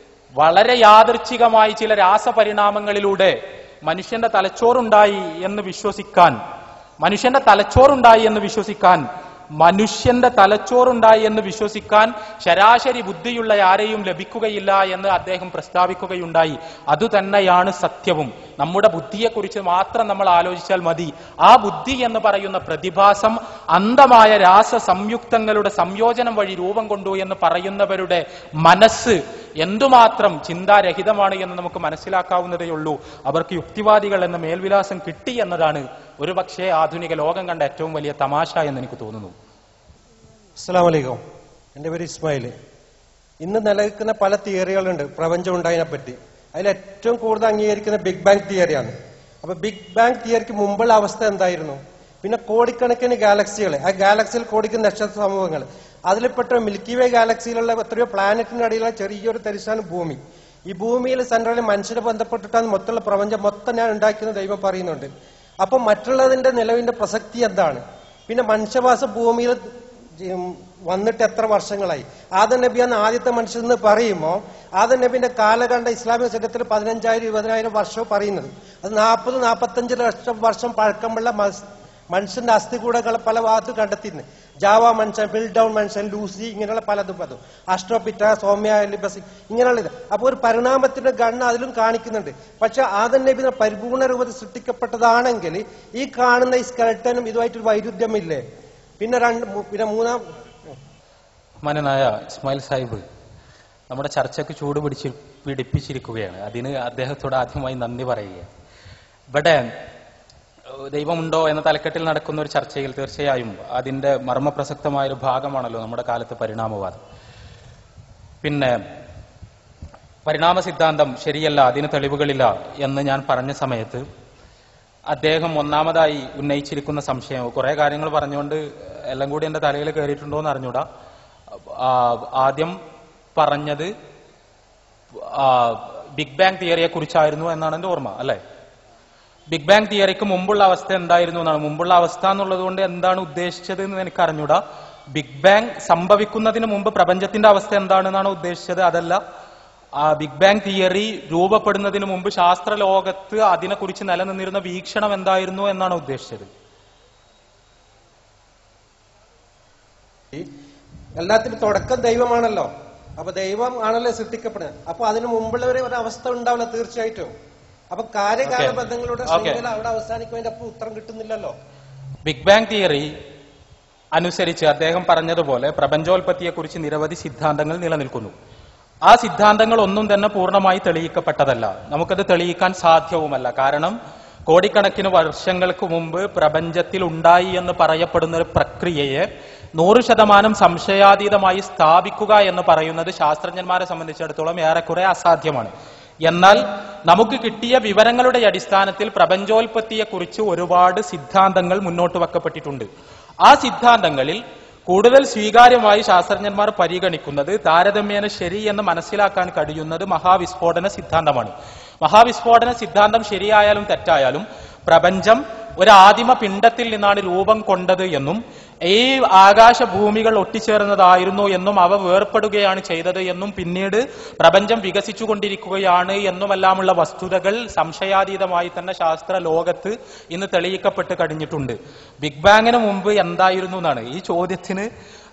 B: വളരെ യാദർച്ഛികമായി ചില രാസപരിണാമങ്ങളിലൂടെ മനുഷ്യന്റെ തലച്ചോറുണ്ടായി എന്ന് വിശ്വസിക്കാൻ മനുഷ്യന്റെ തലച്ചോറുണ്ടായി എന്ന് വിശ്വസിക്കാൻ മനുഷ്യന്റെ തലച്ചോറുണ്ടായി എന്ന് വിശ്വസിക്കാൻ ശരാശരി ബുദ്ധിയുള്ള ആരെയും ലഭിക്കുകയില്ല എന്ന് അദ്ദേഹം പ്രസ്താവിക്കുകയുണ്ടായി അതുതന്നെയാണ് സത്യവും നമ്മുടെ ബുദ്ധിയെക്കുറിച്ച് മാത്രം നമ്മൾ ആലോചിച്ചാൽ മതി ആ ബുദ്ധി എന്ന് പറയുന്ന പ്രതിഭാസം അന്ധമായ രാസ സംയുക്തങ്ങളുടെ സംയോജനം വഴി രൂപം കൊണ്ടു എന്ന് പറയുന്നവരുടെ മനസ്സ് എന്തുമാത്രം ചിന്താരഹിതമാണ് എന്ന് നമുക്ക് മനസ്സിലാക്കാവുന്നതേ ഉള്ളൂ അവർക്ക് യുക്തിവാദികൾ എന്ന മേൽവിലാസം കിട്ടി എന്നതാണ് ഒരുപക്ഷെ ആധുനിക ലോകം കണ്ട ഏറ്റവും വലിയ തമാശ എന്ന് എനിക്ക് തോന്നുന്നു
E: അസ്സാം വലൈക്കും എൻ്റെ പേര് ഇസ്മായിൽ ഇന്ന് നിലനിൽക്കുന്ന പല തിയറികളുണ്ട് പ്രപഞ്ചം ഉണ്ടായതിനെ പറ്റി അതിൽ ഏറ്റവും കൂടുതൽ അംഗീകരിക്കുന്ന ബിഗ് ബാങ് തിയറിയാണ് അപ്പൊ ബിഗ് ബാങ് തിയറിക്ക് മുമ്പുള്ള അവസ്ഥ എന്തായിരുന്നു പിന്നെ കോടിക്കണക്കിന് ഗാലക്സികൾ ആ ഗാലക്സിയിൽ കോടിക്കുന്ന നക്ഷത്ര സമൂഹങ്ങൾ അതിൽപ്പെട്ട മിൽക്കി വേ ഗാലക്സിയിലുള്ള എത്രയോ പ്ലാനറ്റിന്റെ അടിയിലുള്ള ചെറിയൊരു തരിശാണ് ഭൂമി ഈ ഭൂമിയിൽ സെൻട്രലിൽ മനുഷ്യരെ ബന്ധപ്പെട്ടിട്ടാണ് മൊത്തമുള്ള പ്രപഞ്ചം മൊത്തം ഞാൻ ഉണ്ടാക്കിയെന്ന് ദൈവം പറയുന്നുണ്ട് അപ്പൊ മറ്റുള്ളതിന്റെ നിലവിന്റെ പ്രസക്തി എന്താണ് പിന്നെ മനുഷ്യവാസ ഭൂമിയിൽ ജി- വന്നിട്ട് എത്ര വർഷങ്ങളായി ആദം നബി എന്ന ആദ്യത്തെ മനുഷ്യൻ എന്ന് പറയുമ്പോൾ ആദം നബിന്റെ കാലഘട്ട ഇസ്ലാമിക ചരിത്രത്തിൽ പതിനഞ്ചായിരം ഇരുപതിനായിരം വർഷവും പറയുന്നത് അത് നാൽപ്പത് നാൽപ്പത്തഞ്ച് ലക്ഷം വർഷം പഴക്കമുള്ള മസ്- മനുഷ്യന്റെ അസ്ഥികൂടങ്ങൾ പല ഭാഗത്തും കണ്ടെത്തിയിരുന്നു ജാവ മനുഷ്യൻ ബിൽ ഡൗൺ മനുഷ്യൻ ലൂസി ഇങ്ങനെയുള്ള പലതും പലതും അസ്ട്രോപിറ്റ സൗമ്യ ലിബസി ഇങ്ങനെയുള്ള ഇത് അപ്പൊ ഒരു പരിണാമത്തിന്റെ ഗണ്ണ് അതിലും കാണിക്കുന്നുണ്ട് പക്ഷെ ആദൻ നബി പരിപൂർണ രൂപത്തിൽ സൃഷ്ടിക്കപ്പെട്ടതാണെങ്കിൽ ഈ കാണുന്ന ഈ സ്കെൽട്ടനും ഇതുമായിട്ടൊരു വൈരുദ്ധ്യമില്ലേ പിന്നെ രണ്ട് മൂ- പിന്നെ മൂന്നാം
B: ബഹുമാനനായ ഇസ്മായിൽ സാഹിബ് നമ്മുടെ ചർച്ചയ്ക്ക് ചൂട് പിടിച്ച് പിടിപ്പിച്ചിരിക്കുകയാണ് അതിന് അദ്ദേഹത്തോട് ആദ്യമായി നന്ദി പറയുകയാണ് ഇവിടെ ഏഹ്, ദൈവമുണ്ടോ എന്ന തലക്കെട്ടിൽ നടക്കുന്ന ഒരു ചർച്ചയിൽ തീർച്ചയായും അതിന്റെ മർമ്മപ്രസക്തമായ ഒരു ഭാഗമാണല്ലോ നമ്മുടെ കാലത്ത് പരിണാമവാദം പിന്നെ പരിണാമ സിദ്ധാന്തം ശരിയല്ല അതിന് തെളിവുകളില്ല എന്ന് ഞാൻ പറഞ്ഞ സമയത്ത് അദ്ദേഹം ഒന്നാമതായി ഉന്നയിച്ചിരിക്കുന്ന സംശയം കുറെ കാര്യങ്ങൾ പറഞ്ഞുകൊണ്ട് എല്ലാം കൂടി എന്റെ തലയിൽ കയറിയിട്ടുണ്ടോ എന്ന് അറിഞ്ഞൂടാ ആ, ആദ്യം പറഞ്ഞത് ആ, ബിഗ് ബാങ് തിയറിയെ കുറിച്ചായിരുന്നു എന്നാണ് എന്റെ ഓർമ്മ അല്ലെ ബിഗ് ബാങ് തിയറിക്ക് മുമ്പുള്ള അവസ്ഥ എന്തായിരുന്നു എന്നാണ് മുമ്പുള്ള അവസ്ഥ എന്നുള്ളത് കൊണ്ട് എന്താണ് ഉദ്ദേശിച്ചത് എന്ന് എനിക്ക് അറിഞ്ഞൂടാ ബിഗ് ബാങ് സംഭവിക്കുന്നതിന് മുമ്പ് പ്രപഞ്ചത്തിന്റെ അവസ്ഥ എന്താണെന്നാണ് ഉദ്ദേശിച്ചത് അതല്ല ആ ബിഗ് ബാങ് തിയറി രൂപപ്പെടുന്നതിന് മുമ്പ് ശാസ്ത്ര ലോകത്ത് അതിനെക്കുറിച്ച് നിലനിന്നിരുന്ന വീക്ഷണം എന്തായിരുന്നു എന്നാണ് ഉദ്ദേശിച്ചത്
E: എല്ലാത്തിനും തുടക്കം ദൈവമാണല്ലോ അപ്പൊ ദൈവം ആണല്ലോ സൃഷ്ടിക്കപ്പെടുന്നത് അപ്പൊ അതിന് മുമ്പുള്ളവരെ ഒരു അവസ്ഥ ഉണ്ടാവില്ല തീർച്ചയായിട്ടും അപ്പൊ കാര്യകാല
B: Okay.
E: ബന്ധങ്ങളുടെ
B: Okay.
E: ശൃംഖല അവിടെ അവസാനിക്കുന്നതിന്റെ അപ്പൊ ഉത്തരം കിട്ടുന്നില്ലല്ലോ
B: ബിഗ് ബാങ് തിയറി അനുസരിച്ച് അദ്ദേഹം പറഞ്ഞതുപോലെ പ്രപഞ്ചോൽപത്തിയെക്കുറിച്ച് നിരവധി സിദ്ധാന്തങ്ങൾ നിലനിൽക്കുന്നു ആ സിദ്ധാന്തങ്ങൾ ഒന്നും തന്നെ പൂർണ്ണമായി തെളിയിക്കപ്പെട്ടതല്ല നമുക്കത് തെളിയിക്കാൻ സാധ്യവുമല്ല കാരണം കോടിക്കണക്കിന് വർഷങ്ങൾക്ക് മുമ്പ് പ്രപഞ്ചത്തിൽ ഉണ്ടായി എന്ന് പറയപ്പെടുന്ന ഒരു പ്രക്രിയയെ നൂറ് ശതമാനം സംശയാതീതമായി സ്ഥാപിക്കുക എന്ന് പറയുന്നത് ശാസ്ത്രജ്ഞന്മാരെ സംബന്ധിച്ചിടത്തോളം ഏറെക്കുറെ അസാധ്യമാണ് എന്നാൽ നമുക്ക് കിട്ടിയ വിവരങ്ങളുടെ അടിസ്ഥാനത്തിൽ പ്രപഞ്ചോൽപത്തിയെക്കുറിച്ച് ഒരുപാട് സിദ്ധാന്തങ്ങൾ മുന്നോട്ട് വെക്കപ്പെട്ടിട്ടുണ്ട് ആ സിദ്ധാന്തങ്ങളിൽ കൂടുതൽ സ്വീകാര്യമായി ശാസ്ത്രജ്ഞന്മാർ പരിഗണിക്കുന്നത് താരതമ്യേന ശരി എന്ന് മനസ്സിലാക്കാൻ കഴിയുന്നത് മഹാവിസ്ഫോടന സിദ്ധാന്തമാണ് മഹാവിസ്ഫോടന സിദ്ധാന്തം ശരിയായാലും തെറ്റായാലും പ്രപഞ്ചം ഒരു ആദിമ പിണ്ഡത്തിൽ നിന്നാണ് രൂപം കൊണ്ടത് എന്നും ഈ ആകാശഭൂമികൾ ഒട്ടിച്ചേർന്നതായിരുന്നു എന്നും അവ വേർപ്പെടുകയാണ് ചെയ്തത് എന്നും പിന്നീട് പ്രപഞ്ചം വികസിച്ചുകൊണ്ടിരിക്കുകയാണ് എന്നുമെല്ലാമുള്ള വസ്തുതകൾ സംശയാതീതമായി തന്നെ ശാസ്ത്ര ലോകത്ത് ഇന്ന് തെളിയിക്കപ്പെട്ട് കഴിഞ്ഞിട്ടുണ്ട് ബിഗ് ബാങ്ങിന് മുമ്പ് എന്തായിരുന്നു എന്നാണ് ഈ ചോദ്യത്തിന്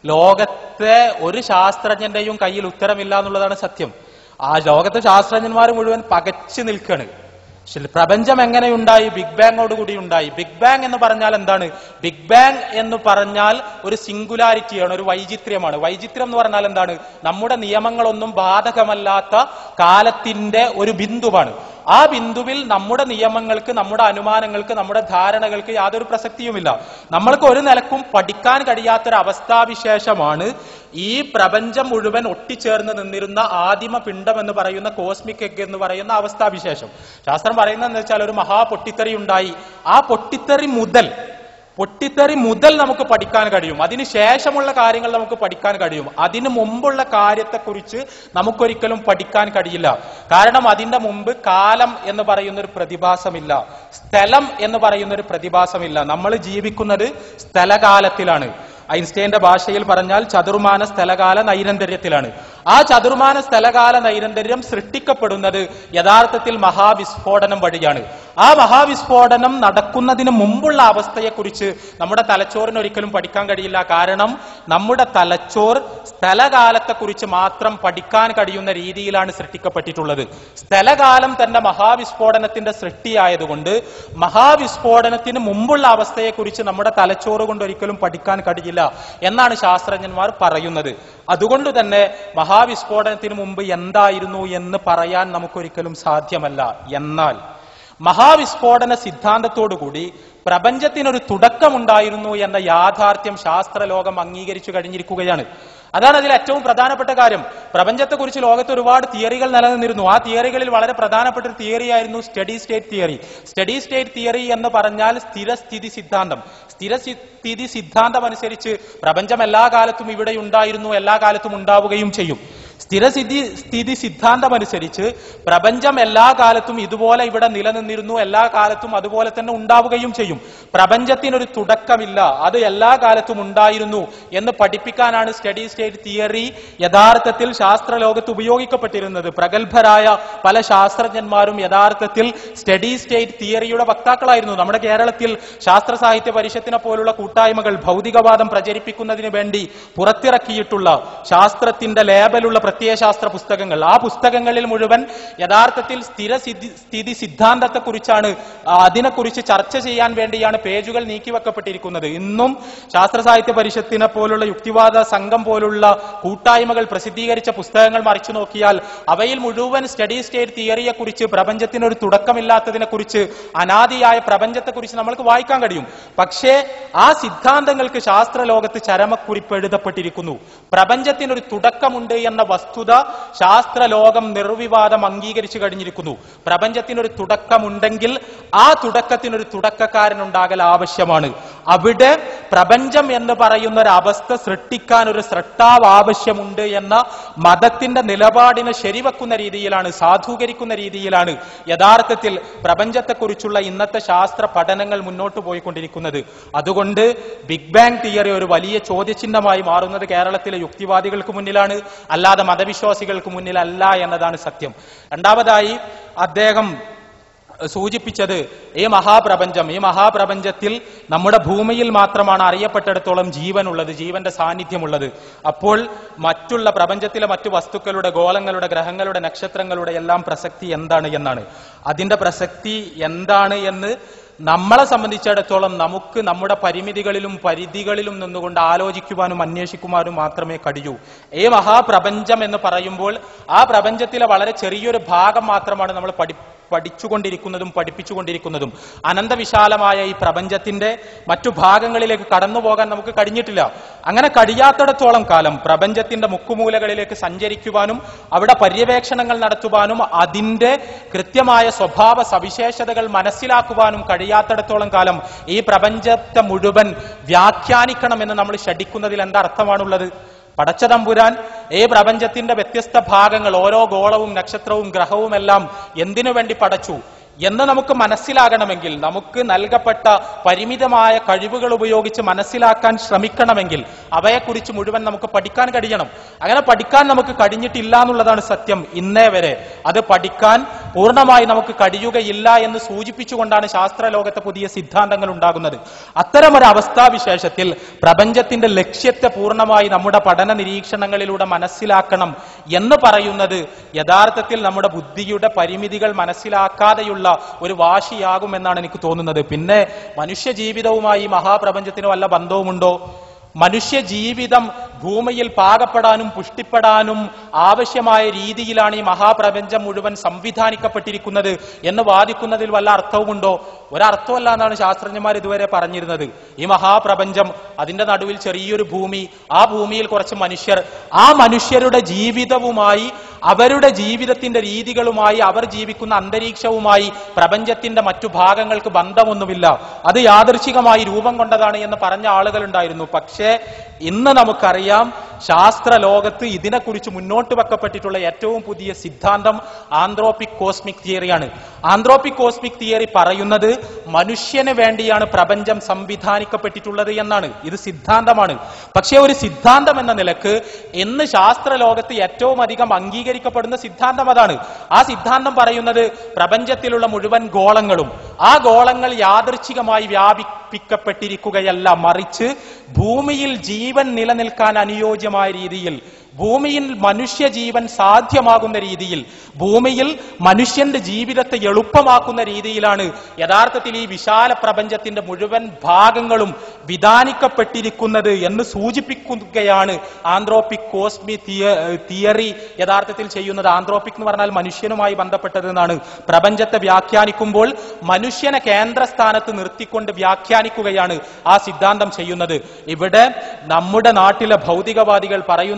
B: ലോകത്തെ ഒരു ശാസ്ത്രജ്ഞന്റെയും കയ്യിൽ ഉത്തരമില്ല എന്നുള്ളതാണ് സത്യം ആ ലോകത്തെ ശാസ്ത്രജ്ഞന്മാർ മുഴുവൻ പകച്ചു നിൽക്കുകയാണ് ശരി, പ്രപഞ്ചം എങ്ങനെയുണ്ടായി ബിഗ് ബാങ്ങോട് കൂടി ഉണ്ടായി ബിഗ് ബാങ് എന്ന് പറഞ്ഞാൽ എന്താണ് ബിഗ് ബാങ് എന്ന് പറഞ്ഞാൽ ഒരു സിംഗുലാരിറ്റിയാണ് ഒരു വൈചിത്ര്യമാണ് വൈചിത്ര്യം എന്ന് പറഞ്ഞാൽ എന്താണ് നമ്മുടെ നിയമങ്ങളൊന്നും ബാധകമല്ലാത്ത കാലത്തിന്റെ ഒരു ബിന്ദുവാണ് ആ ബിന്ദുവിൽ നമ്മുടെ നിയമങ്ങൾക്ക് നമ്മുടെ അനുമാനങ്ങൾക്ക് നമ്മുടെ ധാരണകൾക്ക് യാതൊരു പ്രസക്തിയുമില്ല നമ്മൾക്ക് ഒരു നിലക്കും പഠിക്കാൻ കഴിയാത്തൊരു അവസ്ഥാവിശേഷമാണ് ഈ പ്രപഞ്ചം മുഴുവൻ ഒട്ടിച്ചേർന്ന് നിന്നിരുന്ന ആദിമ പിണ്ഡം എന്ന് പറയുന്ന കോസ്മിക് എഗ് എന്ന് പറയുന്ന അവസ്ഥാവിശേഷം ശാസ്ത്രം പറയുന്നത് വെച്ചാൽ ഒരു മഹാപൊട്ടിത്തെറി ഉണ്ടായി ആ പൊട്ടിത്തെറി മുതൽ പൊട്ടിത്തെറി മുതൽ നമുക്ക് പഠിക്കാൻ കഴിയും അതിന് ശേഷമുള്ള കാര്യങ്ങൾ നമുക്ക് പഠിക്കാൻ കഴിയും അതിന് മുമ്പുള്ള കാര്യത്തെക്കുറിച്ച് നമുക്കൊരിക്കലും പഠിക്കാൻ കഴിയില്ല കാരണം അതിന്റെ മുമ്പ് കാലം എന്ന് പറയുന്ന ഒരു പ്രതിഭാസമില്ല സ്ഥലം എന്ന് പറയുന്ന ഒരു പ്രതിഭാസമില്ല നമ്മൾ ജീവിക്കുന്നത് സ്ഥലകാലത്തിലാണ് ഐൻസ്റ്റൈന്റെ ഭാഷയിൽ പറഞ്ഞാൽ ചതുർമാന സ്ഥലകാല നൈരന്തര്യത്തിലാണ് ആ ചതുർമാന സ്ഥലകാല നൈരന്തര്യം സൃഷ്ടിക്കപ്പെടുന്നത് യഥാർത്ഥത്തിൽ മഹാവിസ്ഫോടനം വഴിയാണ് ആ മഹാവിസ്ഫോടനം നടക്കുന്നതിന് മുമ്പുള്ള അവസ്ഥയെക്കുറിച്ച് നമ്മുടെ തലച്ചോറിന് ഒരിക്കലും പഠിക്കാൻ കഴിയില്ല കാരണം നമ്മുടെ തലച്ചോർ സ്ഥലകാലത്തെക്കുറിച്ച് മാത്രം പഠിക്കാൻ കഴിയുന്ന രീതിയിലാണ് സൃഷ്ടിക്കപ്പെട്ടിട്ടുള്ളത് സ്ഥലകാലം തന്നെ മഹാവിസ്ഫോടനത്തിന്റെ സൃഷ്ടിയായതുകൊണ്ട് മഹാവിസ്ഫോടനത്തിന് മുമ്പുള്ള അവസ്ഥയെക്കുറിച്ച് നമ്മുടെ തലച്ചോറ് കൊണ്ട് ഒരിക്കലും പഠിക്കാൻ കഴിയില്ല എന്നാണ് ശാസ്ത്രജ്ഞന്മാർ പറയുന്നത് അതുകൊണ്ട് തന്നെ മഹാവിസ്ഫോടനത്തിന് മുമ്പ് എന്തായിരുന്നു എന്ന് പറയാൻ നമുക്കൊരിക്കലും സാധ്യമല്ല എന്നാൽ മഹാവിസ്ഫോടന സിദ്ധാന്തത്തോടുകൂടി പ്രപഞ്ചത്തിനൊരു തുടക്കമുണ്ടായിരുന്നു എന്ന യാഥാർത്ഥ്യം ശാസ്ത്രലോകം അംഗീകരിച്ചു കഴിഞ്ഞിരിക്കുകയാണ് അതാണ് അതിൽ ഏറ്റവും പ്രധാനപ്പെട്ട കാര്യം പ്രപഞ്ചത്തെക്കുറിച്ച് ലോകത്ത് ഒരുപാട് തിയറികൾ നിലനിന്നിരുന്നു ആ തിയറികളിൽ വളരെ പ്രധാനപ്പെട്ട ഒരു തിയറി ആയിരുന്നു steady state theory steady state theory എന്ന് പറഞ്ഞാൽ സ്ഥിരസ്ഥിതി സിദ്ധാന്തം സ്ഥിരസ്ഥിതി സിദ്ധാന്തം അനുസരിച്ച് പ്രപഞ്ചം എല്ലാ കാലത്തും ഇവിടെ ഉണ്ടായിരുന്നു എല്ലാ കാലത്തും ഉണ്ടാവുകയും ചെയ്യും സ്ഥിരസ്ഥിതി സ്ഥിതി സിദ്ധാന്തമനുസരിച്ച് പ്രപഞ്ചം എല്ലാ കാലത്തും ഇതുപോലെ ഇവിടെ നിലനിന്നിരുന്നു എല്ലാ കാലത്തും അതുപോലെ തന്നെ ഉണ്ടാവുകയും ചെയ്യും പ്രപഞ്ചത്തിനൊരു തുടക്കമില്ല അത് എല്ലാ കാലത്തും ഉണ്ടായിരുന്നു എന്ന് പഠിപ്പിക്കാനാണ് സ്റ്റഡി സ്റ്റേറ്റ് തിയറി യഥാർത്ഥത്തിൽ ശാസ്ത്രലോകത്ത് ഉപയോഗിക്കപ്പെട്ടിരുന്നത് പ്രഗത്ഭരായ പല ശാസ്ത്രജ്ഞന്മാരും യഥാർത്ഥത്തിൽ സ്റ്റഡി സ്റ്റേറ്റ് തിയറിയുടെ വക്താക്കളായിരുന്നു നമ്മുടെ കേരളത്തിൽ ശാസ്ത്ര സാഹിത്യ പരിഷത്തിനെ പോലുള്ള കൂട്ടായ്മകൾ ഭൗതികവാദം പ്രചരിപ്പിക്കുന്നതിന് വേണ്ടി പുറത്തിറക്കിയിട്ടുള്ള ശാസ്ത്രത്തിന്റെ ലേബലുള്ള പ്രത്യയശാസ്ത്ര പുസ്തകങ്ങൾ ആ പുസ്തകങ്ങളിൽ മുഴുവൻ യഥാർത്ഥത്തിൽ സ്ഥിര സ്ഥിതി- സ്ഥിതി സിദ്ധാന്തത്തെക്കുറിച്ചാണ് ആ, അതിനെക്കുറിച്ച് ചർച്ച ചെയ്യാൻ വേണ്ടിയാണ് പേജുകൾ നീക്കിവെക്കപ്പെട്ടിരിക്കുന്നത് ഇന്നും ശാസ്ത്ര സാഹിത്യ പരിഷത്തിനെ പോലുള്ള യുക്തിവാദ സംഘം പോലുള്ള കൂട്ടായ്മകൾ പ്രസിദ്ധീകരിച്ച പുസ്തകങ്ങൾ മറിച്ചു നോക്കിയാൽ അവയിൽ മുഴുവൻ സ്റ്റഡി സ്റ്റേറ്റ് തിയറിയെ കുറിച്ച് പ്രപഞ്ചത്തിനൊരു തുടക്കമില്ലാത്തതിനെ കുറിച്ച് അനാദിയായ പ്രപഞ്ചത്തെക്കുറിച്ച് നമ്മൾക്ക് വായിക്കാൻ കഴിയും പക്ഷേ ആ സിദ്ധാന്തങ്ങൾക്ക് ശാസ്ത്രലോകത്ത് ചരമക്കുറിപ്പ് എഴുതപ്പെട്ടിരിക്കുന്നു പ്രപഞ്ചത്തിനൊരു തുടക്കമുണ്ട് എന്ന വസ്തുത ശാസ്ത്രലോകം നിർവിവാദം അംഗീകരിച്ചു കഴിഞ്ഞിരിക്കുന്നു പ്രപഞ്ചത്തിനൊരു തുടക്കമുണ്ടെങ്കിൽ ആ തുടക്കത്തിനൊരു തുടക്കക്കാരനുണ്ടാകൽ ആവശ്യമാണ് അവിടെ പ്രപഞ്ചം എന്ന് പറയുന്ന ഒരു അവസ്ഥ സൃഷ്ടിക്കാൻ ഒരു സൃഷ്ടാവ് ആവശ്യമുണ്ട് എന്ന മതത്തിന്റെ നിലപാടിനെ ശരിവെക്കുന്ന രീതിയിലാണ് സാധൂകരിക്കുന്ന രീതിയിലാണ് യഥാർത്ഥത്തിൽ പ്രപഞ്ചത്തെക്കുറിച്ചുള്ള ഇന്നത്തെ ശാസ്ത്ര പഠനങ്ങൾ മുന്നോട്ട് പോയിക്കൊണ്ടിരിക്കുന്നത് അതുകൊണ്ട് ബിഗ് ബാങ് തിയറി ഒരു വലിയ ചോദ്യചിഹ്നമായി മാറുന്നത് കേരളത്തിലെ യുക്തിവാദികൾക്ക് മുന്നിലാണ് അല്ലാതെ മതവിശ്വാസികൾക്ക് മുന്നിലല്ല എന്നതാണ് സത്യം രണ്ടാമതായി അദ്ദേഹം സൂചിപ്പിച്ചത് ഈ മഹാപ്രപഞ്ചം ഈ മഹാപ്രപഞ്ചത്തിൽ നമ്മുടെ ഭൂമിയിൽ മാത്രമാണ് അറിയപ്പെട്ടിടത്തോളം ജീവനുള്ളത് ജീവന്റെ സാന്നിധ്യമുള്ളത് അപ്പോൾ മറ്റുള്ള പ്രപഞ്ചത്തിലെ മറ്റു വസ്തുക്കളുടെ ഗോളങ്ങളുടെ ഗ്രഹങ്ങളുടെ നക്ഷത്രങ്ങളുടെ എല്ലാം പ്രസക്തി എന്താണ് എന്നാണ് അതിന്റെ പ്രസക്തി എന്താണ് എന്ന് നമ്മളെ സംബന്ധിച്ചിടത്തോളം നമുക്ക് നമ്മുടെ പരിമിതികളിലും പരിധികളിലും നിന്നുകൊണ്ട് ആലോചിക്കുവാനും അന്വേഷിക്കുവാനും മാത്രമേ കഴിയൂ ഈ മഹാപ്രപഞ്ചം എന്ന് പറയുമ്പോൾ ആ പ്രപഞ്ചത്തിലെ വളരെ ചെറിയൊരു ഭാഗം മാത്രമാണ് നമ്മൾ പഠി പഠിച്ചുകൊണ്ടിരിക്കുന്നതും പഠിപ്പിച്ചുകൊണ്ടിരിക്കുന്നതും അനന്തവിശാലമായ ഈ പ്രപഞ്ചത്തിന്റെ മറ്റു ഭാഗങ്ങളിലേക്ക് കടന്നു പോകാൻ നമുക്ക് കഴിഞ്ഞിട്ടില്ല അങ്ങനെ കഴിയാത്തിടത്തോളം കാലം പ്രപഞ്ചത്തിന്റെ മുക്കുമൂലകളിലേക്ക് സഞ്ചരിക്കുവാനും അവിടെ പര്യവേക്ഷണങ്ങൾ നടത്തുവാനും അതിന്റെ കൃത്യമായ സ്വഭാവ സവിശേഷതകൾ മനസ്സിലാക്കുവാനും കഴിയാത്തിടത്തോളം കാലം ഈ പ്രപഞ്ചത്തെ മുഴുവൻ വ്യാഖ്യാനിക്കണമെന്ന് നമ്മൾ ഷടിക്കുന്നതിൽ എന്താ അർത്ഥമാണുള്ളത് പടച്ചതമ്പുരാൻ ഈ പ്രപഞ്ചത്തിന്റെ വ്യത്യസ്ത ഭാഗങ്ങൾ ഓരോ ഗോളവും നക്ഷത്രവും ഗ്രഹവും എല്ലാം എന്തിനു വേണ്ടി പടച്ചു എന്ന് നമുക്ക് മനസ്സിലാകണമെങ്കിൽ നമുക്ക് നൽകപ്പെട്ട പരിമിതമായ കഴിവുകൾ ഉപയോഗിച്ച് മനസ്സിലാക്കാൻ ശ്രമിക്കണമെങ്കിൽ അവയെക്കുറിച്ച് മുഴുവൻ നമുക്ക് പഠിക്കാൻ കഴിയണം അങ്ങനെ പഠിക്കാൻ നമുക്ക് കഴിഞ്ഞിട്ടില്ല എന്നുള്ളതാണ് സത്യം ഇന്നേ വരെ അത് പഠിക്കാൻ പൂർണ്ണമായി നമുക്ക് കഴിയുകയില്ല എന്ന് സൂചിപ്പിച്ചുകൊണ്ടാണ് ശാസ്ത്രലോകത്തെ പുതിയ സിദ്ധാന്തങ്ങൾ ഉണ്ടാകുന്നത് അത്തരമൊരു അവസ്ഥാവിശേഷത്തിൽ പ്രപഞ്ചത്തിന്റെ ലക്ഷ്യത്തെ പൂർണ്ണമായി നമ്മുടെ പഠന നിരീക്ഷണങ്ങളിലൂടെ മനസ്സിലാക്കണം എന്ന് പറയുന്നത് യഥാർത്ഥത്തിൽ നമ്മുടെ ബുദ്ധിയുടെ പരിമിതികൾ മനസ്സിലാക്കാതെയുള്ള ഒരു വാശിയാകുമെന്നാണ് എനിക്ക് തോന്നുന്നത് പിന്നെ മനുഷ്യ ജീവിതവുമായി ഈ മഹാപ്രപഞ്ചത്തിന് വല്ല ബന്ധവുമുണ്ടോ മനുഷ്യ ജീവിതം ഭൂമിയിൽ പാകപ്പെടാനും പുഷ്ടിപ്പെടാനും ആവശ്യമായ രീതിയിലാണ് ഈ മഹാപ്രപഞ്ചം മുഴുവൻ സംവിധാനിക്കപ്പെട്ടിരിക്കുന്നത് എന്ന് വാദിക്കുന്നതിൽ വല്ല അർത്ഥവുമുണ്ടോ ഒരർത്ഥമല്ല എന്നാണ് ശാസ്ത്രജ്ഞന്മാർ ഇതുവരെ പറഞ്ഞിരുന്നത് ഈ മഹാപ്രപഞ്ചം അതിന്റെ നടുവിൽ ചെറിയൊരു ഭൂമി ആ ഭൂമിയിൽ കുറച്ച് മനുഷ്യർ ആ മനുഷ്യരുടെ ജീവിതവുമായി അവരുടെ ജീവിതത്തിന്റെ രീതികളുമായി അവർ ജീവിക്കുന്ന അന്തരീക്ഷവുമായി പ്രപഞ്ചത്തിന്റെ മറ്റു ഭാഗങ്ങൾക്ക് ബന്ധമൊന്നുമില്ല അത് യാദൃശികമായി രൂപം കൊണ്ടതാണ് എന്ന് പറഞ്ഞ ആളുകളുണ്ടായിരുന്നു പക്ഷേ ഇന്ന് നമുക്കറിയാം ശാസ്ത്ര ലോകത്ത് ഇതിനെക്കുറിച്ച് മുന്നോട്ട് വെക്കപ്പെട്ടിട്ടുള്ള ഏറ്റവും പുതിയ സിദ്ധാന്തം ആന്ത്രോപിക് കോസ്മിക് തിയറിയാണ് ആന്ത്രോപിക് കോസ്മിക് തിയറി പറയുന്നത് മനുഷ്യന് വേണ്ടിയാണ് പ്രപഞ്ചം സംവിധാനിക്കപ്പെട്ടിട്ടുള്ളത് എന്നാണ് ഇത് സിദ്ധാന്തമാണ് പക്ഷേ ഒരു സിദ്ധാന്തം എന്ന നിലക്ക് ഇന്ന് ശാസ്ത്ര ലോകത്ത് ഏറ്റവും അധികം അംഗീകരിക്കപ്പെടുന്ന സിദ്ധാന്തം അതാണ് ആ സിദ്ധാന്തം പറയുന്നത് പ്രപഞ്ചത്തിലുള്ള മുഴുവൻ ഗോളങ്ങളും ആ ഗോളങ്ങൾ യാദൃച്ഛികമായി വ്യാപിപ്പിക്കപ്പെട്ടിരിക്കുകയല്ല മറിച്ച് ഭൂമിയിൽ ജീവൻ നിലനിൽക്കാൻ അനുയോജ്യമായ രീതിയിൽ ഭൂമിയിൽ മനുഷ്യ ജീവൻ സാധ്യമാകുന്ന രീതിയിൽ ഭൂമിയിൽ മനുഷ്യന്റെ ജീവിതത്തെ എളുപ്പമാക്കുന്ന രീതിയിലാണ് യഥാർത്ഥത്തിൽ ഈ വിശാല പ്രപഞ്ചത്തിന്റെ മുഴുവൻ ഭാഗങ്ങളും വിധാനിക്കപ്പെട്ടിരിക്കുന്നത് എന്ന് സൂചിപ്പിക്കുകയാണ് ആന്ത്രോപിക് കോസ്മി തിയറി യഥാർത്ഥത്തിൽ ചെയ്യുന്നത് ആന്ത്രോപിക് എന്ന് പറഞ്ഞാൽ മനുഷ്യനുമായി ബന്ധപ്പെട്ടത് എന്നാണ് പ്രപഞ്ചത്തെ വ്യാഖ്യാനിക്കുമ്പോൾ മനുഷ്യനെ കേന്ദ്രസ്ഥാനത്ത് നിർത്തിക്കൊണ്ട് വ്യാഖ്യാനിക്കുകയാണ് ആ സിദ്ധാന്തം ചെയ്യുന്നത് ഇവിടെ നമ്മുടെ നാട്ടിലെ ഭൗതികവാദികൾ പറയുന്നതിൽ നിന്ന്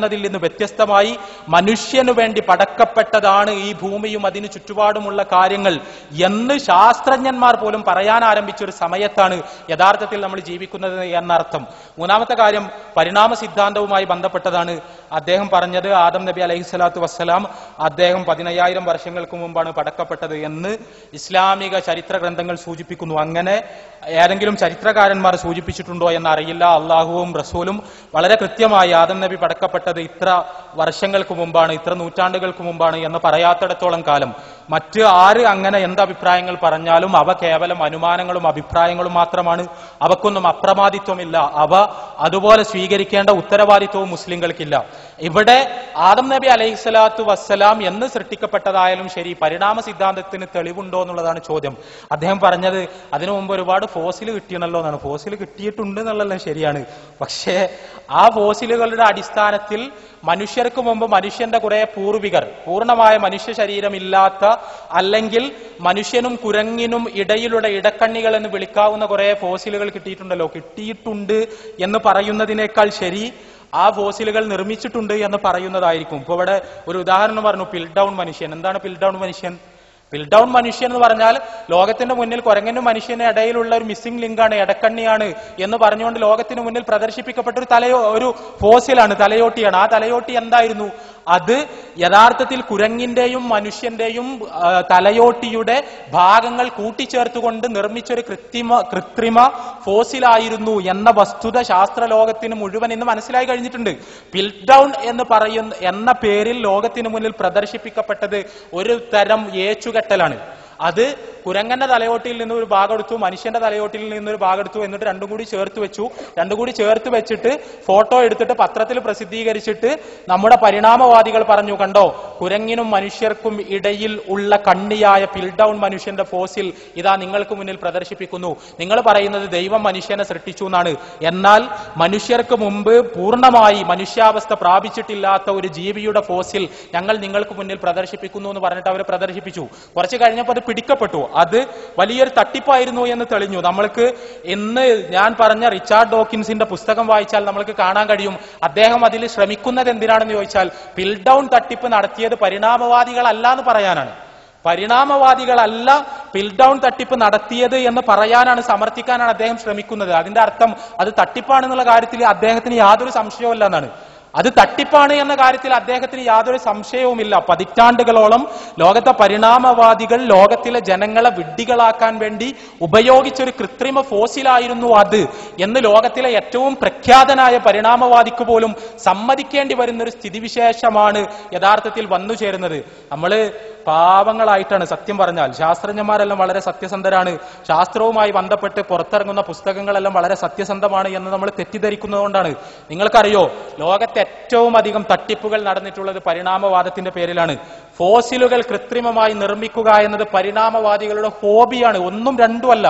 B: വ്യത്യസ്തമായി മനുഷ്യനു വേണ്ടി പടക്കപ്പെട്ടതാണ് ഈ ഭൂമിയും അതിന് ചുറ്റുപാടുമുള്ള കാര്യങ്ങൾ എന്ന് ശാസ്ത്രജ്ഞന്മാർ പോലും പറയാൻ ആരംഭിച്ച ഒരു സമയത്താണ് യഥാർത്ഥത്തിൽ നമ്മൾ ജീവിക്കുന്നത് എന്നർത്ഥം മൂന്നാമത്തെ കാര്യം പരിണാമ സിദ്ധാന്തവുമായി ബന്ധപ്പെട്ടതാണ് അദ്ദേഹം പറഞ്ഞത് ആദം നബി അലൈഹി സ്വലാത്തു വസ്സലാം അദ്ദേഹം പതിനയ്യായിരം വർഷങ്ങൾക്ക് മുമ്പാണ് പടക്കപ്പെട്ടത് എന്ന് ഇസ്ലാമിക ചരിത്ര ഗ്രന്ഥങ്ങൾ സൂചിപ്പിക്കുന്നു അങ്ങനെ ഏതെങ്കിലും ചരിത്രകാരന്മാർ സൂചിപ്പിച്ചിട്ടുണ്ടോ എന്നറിയില്ല അള്ളാഹുവും റസൂലും വളരെ കൃത്യമായി ആദം നബി പടക്കപ്പെട്ടത് ഇത്ര വർഷങ്ങൾക്ക് മുമ്പാണ് ഇത്ര നൂറ്റാണ്ടുകൾക്ക് മുമ്പാണ് എന്ന് പറയാത്തിടത്തോളം കാലം മറ്റ് ആര് അങ്ങനെ എന്ത് അഭിപ്രായങ്ങൾ പറഞ്ഞാലും അവ കേവലം അനുമാനങ്ങളും അഭിപ്രായങ്ങളും മാത്രമാണ് അവക്കൊന്നും അപ്രമാദിത്വമില്ല അവ അതുപോലെ സ്വീകരിക്കേണ്ട ഉത്തരവാദിത്വവും മുസ്ലിങ്ങൾക്കില്ല ഇവിടെ ആദം നബി അലൈഹി സ്വലാത്തു വസ്സലാം എന്ന് സൃഷ്ടിക്കപ്പെട്ടതായാലും ശരി പരിണാമ സിദ്ധാന്തത്തിന് തെളിവുണ്ടോ എന്നുള്ളതാണ് ചോദ്യം അദ്ദേഹം പറഞ്ഞത് അതിനു മുമ്പ് ഒരുപാട് ഫോസിൽ കിട്ടിയണല്ലോ എന്നാണ് ഫോസിൽ കിട്ടിയിട്ടുണ്ട് എന്നുള്ളതെല്ലാം ശരിയാണ് പക്ഷേ ആ ഫോസിലുകളുടെ അടിസ്ഥാനത്തിൽ മനുഷ്യർക്ക് മുമ്പ് മനുഷ്യന്റെ കുറെ പൂർവികർ പൂർണ്ണമായ മനുഷ്യ ശരീരമില്ലാത്ത അല്ലെങ്കിൽ മനുഷ്യനും കുരങ്ങിനും ഇടയിലുള്ള ഇടക്കണ്ണികൾ എന്ന് വിളിക്കാവുന്ന കുറെ ഫോസിലുകൾ കിട്ടിയിട്ടുണ്ടല്ലോ കിട്ടിയിട്ടുണ്ട് എന്ന് പറയുന്നതിനേക്കാൾ ശരി ആ ഫോസിലുകൾ നിർമ്മിച്ചിട്ടുണ്ട് എന്ന് പറയുന്നതായിരിക്കും ഇപ്പൊ ഇവിടെ ഒരു ഉദാഹരണം പറഞ്ഞു പിൽ ഡൗൺ മനുഷ്യൻ എന്താണ് പിൽ ഡൗൺ മനുഷ്യൻ പിൽ ഡൗൺ മനുഷ്യൻ എന്ന് പറഞ്ഞാൽ ലോകത്തിന്റെ മുന്നിൽ കുരങ്ങനും മനുഷ്യന് ഇടയിലുള്ള ഒരു മിസ്സിംഗ് ലിങ്കാണ് ഇടക്കണ്ണിയാണ് എന്ന് പറഞ്ഞുകൊണ്ട് ലോകത്തിന് മുന്നിൽ പ്രദർശിപ്പിക്കപ്പെട്ട ഒരു തലയോ ഒരു ഫോസിലാണ് തലയോട്ടിയാണ് ആ തലയോട്ടി എന്തായിരുന്നു അത് യഥാർത്ഥത്തിൽ കുരങ്ങിന്റെയും മനുഷ്യന്റെയും ആ, തലയോട്ടിയുടെ ഭാഗങ്ങൾ കൂട്ടിച്ചേർത്തുകൊണ്ട് നിർമ്മിച്ചൊരു കൃത്രിമ കൃത്രിമ ഫോസിലായിരുന്നു എന്ന വസ്തുത ശാസ്ത്ര ലോകത്തിന് മുഴുവൻ ഇന്ന് മനസ്സിലായി കഴിഞ്ഞിട്ടുണ്ട് പിൽ ഡൗൺ എന്ന് പറയുന്ന എന്ന പേരിൽ ലോകത്തിന് മുന്നിൽ പ്രദർശിപ്പിക്കപ്പെട്ടത് ഒരു തരം ഏച്ചുകെട്ടലാണ് അത് കുരങ്ങന്റെ തലയോട്ടിയിൽ നിന്ന് ഒരു ഭാഗം എടുത്തു മനുഷ്യന്റെ തലയോട്ടിയിൽ നിന്ന് ഒരു ഭാഗം എടുത്തു എന്നിട്ട് രണ്ടും കൂടി ചേർത്ത് വെച്ചു രണ്ടും കൂടി ചേർത്ത് വെച്ചിട്ട് ഫോട്ടോ എടുത്തിട്ട് പത്രത്തിൽ പ്രസിദ്ധീകരിച്ചിട്ട് നമ്മുടെ പരിണാമവാദികൾ പറഞ്ഞു കണ്ടോ കുരങ്ങിനും മനുഷ്യർക്കും ഇടയിൽ ഉള്ള കണ്ണിയായ പിൽഡൗൺ മനുഷ്യന്റെ ഫോസിൽ ഇതാ നിങ്ങൾക്ക് മുന്നിൽ പ്രദർശിപ്പിക്കുന്നു നിങ്ങൾ പറയുന്നത് ദൈവം മനുഷ്യനെ സൃഷ്ടിച്ചു എന്നാണ് എന്നാൽ മനുഷ്യർക്ക് മുമ്പ് പൂർണ്ണമായി മനുഷ്യാവസ്ഥ പ്രാപിച്ചിട്ടില്ലാത്ത ഒരു ജീവിയുടെ ഫോസിൽ ഞങ്ങൾ നിങ്ങൾക്ക് മുന്നിൽ പ്രദർശിപ്പിക്കുന്നു എന്ന് പറഞ്ഞിട്ട് അവർ പ്രദർശിപ്പിച്ചു കുറച്ച് കഴിഞ്ഞപ്പോൾ അത് പിടിക്കപ്പെട്ടു അത് വലിയൊരു തട്ടിപ്പായിരുന്നു എന്ന് തെളിഞ്ഞു നമ്മൾക്ക് ഇന്ന് ഞാൻ പറഞ്ഞ റിച്ചാർഡ് ഡോക്കിൻസിന്റെ പുസ്തകം വായിച്ചാൽ നമ്മൾക്ക് കാണാൻ കഴിയും അദ്ദേഹം അതിൽ ശ്രമിക്കുന്നത് എന്തിനാണെന്ന് ചോദിച്ചാൽ പിൽ ഡൗൺ തട്ടിപ്പ് നടത്തിയത് പരിണാമവാദികളല്ല എന്ന് പറയാനാണ് പരിണാമവാദികളല്ല പിൽ ഡൗൺ തട്ടിപ്പ് നടത്തിയത് എന്ന് പറയാനാണ് സമർത്ഥിക്കാനാണ് അദ്ദേഹം ശ്രമിക്കുന്നത് അതിന്റെ അർത്ഥം അത് തട്ടിപ്പാണെന്നുള്ള കാര്യത്തിൽ അദ്ദേഹത്തിന് യാതൊരു സംശയവുമില്ല എന്നാണ് അത് തട്ടിപ്പാണ് എന്ന കാര്യത്തിൽ അദ്ദേഹത്തിന് യാതൊരു സംശയവുമില്ല പതിറ്റാണ്ടുകളോളം ലോകത്തെ പരിണാമവാദികൾ ലോകത്തിലെ ജനങ്ങളെ വിഡ്ഢികളാക്കാൻ വേണ്ടി ഉപയോഗിച്ചൊരു കൃത്രിമ ഫോസിലായിരുന്നു അത് എന്ന് ലോകത്തിലെ ഏറ്റവും പ്രഖ്യാതനായ പരിണാമവാദിക്ക് പോലും സമ്മതിക്കേണ്ടി വരുന്ന ഒരു സ്ഥിതിവിശേഷമാണ് യഥാർത്ഥത്തിൽ വന്നു ചേരുന്നത് നമ്മള് പാവങ്ങളായിട്ടാണ് സത്യം പറഞ്ഞാൽ ശാസ്ത്രജ്ഞന്മാരെല്ലാം വളരെ സത്യസന്ധരാണ് ശാസ്ത്രവുമായി ബന്ധപ്പെട്ട് പുറത്തിറങ്ങുന്ന പുസ്തകങ്ങളെല്ലാം വളരെ സത്യസന്ധമാണ് എന്ന് നമ്മൾ തെറ്റിദ്ധരിക്കുന്നതുകൊണ്ടാണ് നിങ്ങൾക്കറിയോ ലോകത്തെ ഏറ്റവും അധികം തട്ടിപ്പുകൾ നടന്നിട്ടുള്ളത് പരിണാമവാദത്തിന്റെ പേരിലാണ് ഫോസിലുകൾ കൃത്രിമമായി നിർമ്മിക്കുക എന്നത് പരിണാമവാദികളുടെ ഹോബിയാണ് ഒന്നും രണ്ടുമല്ല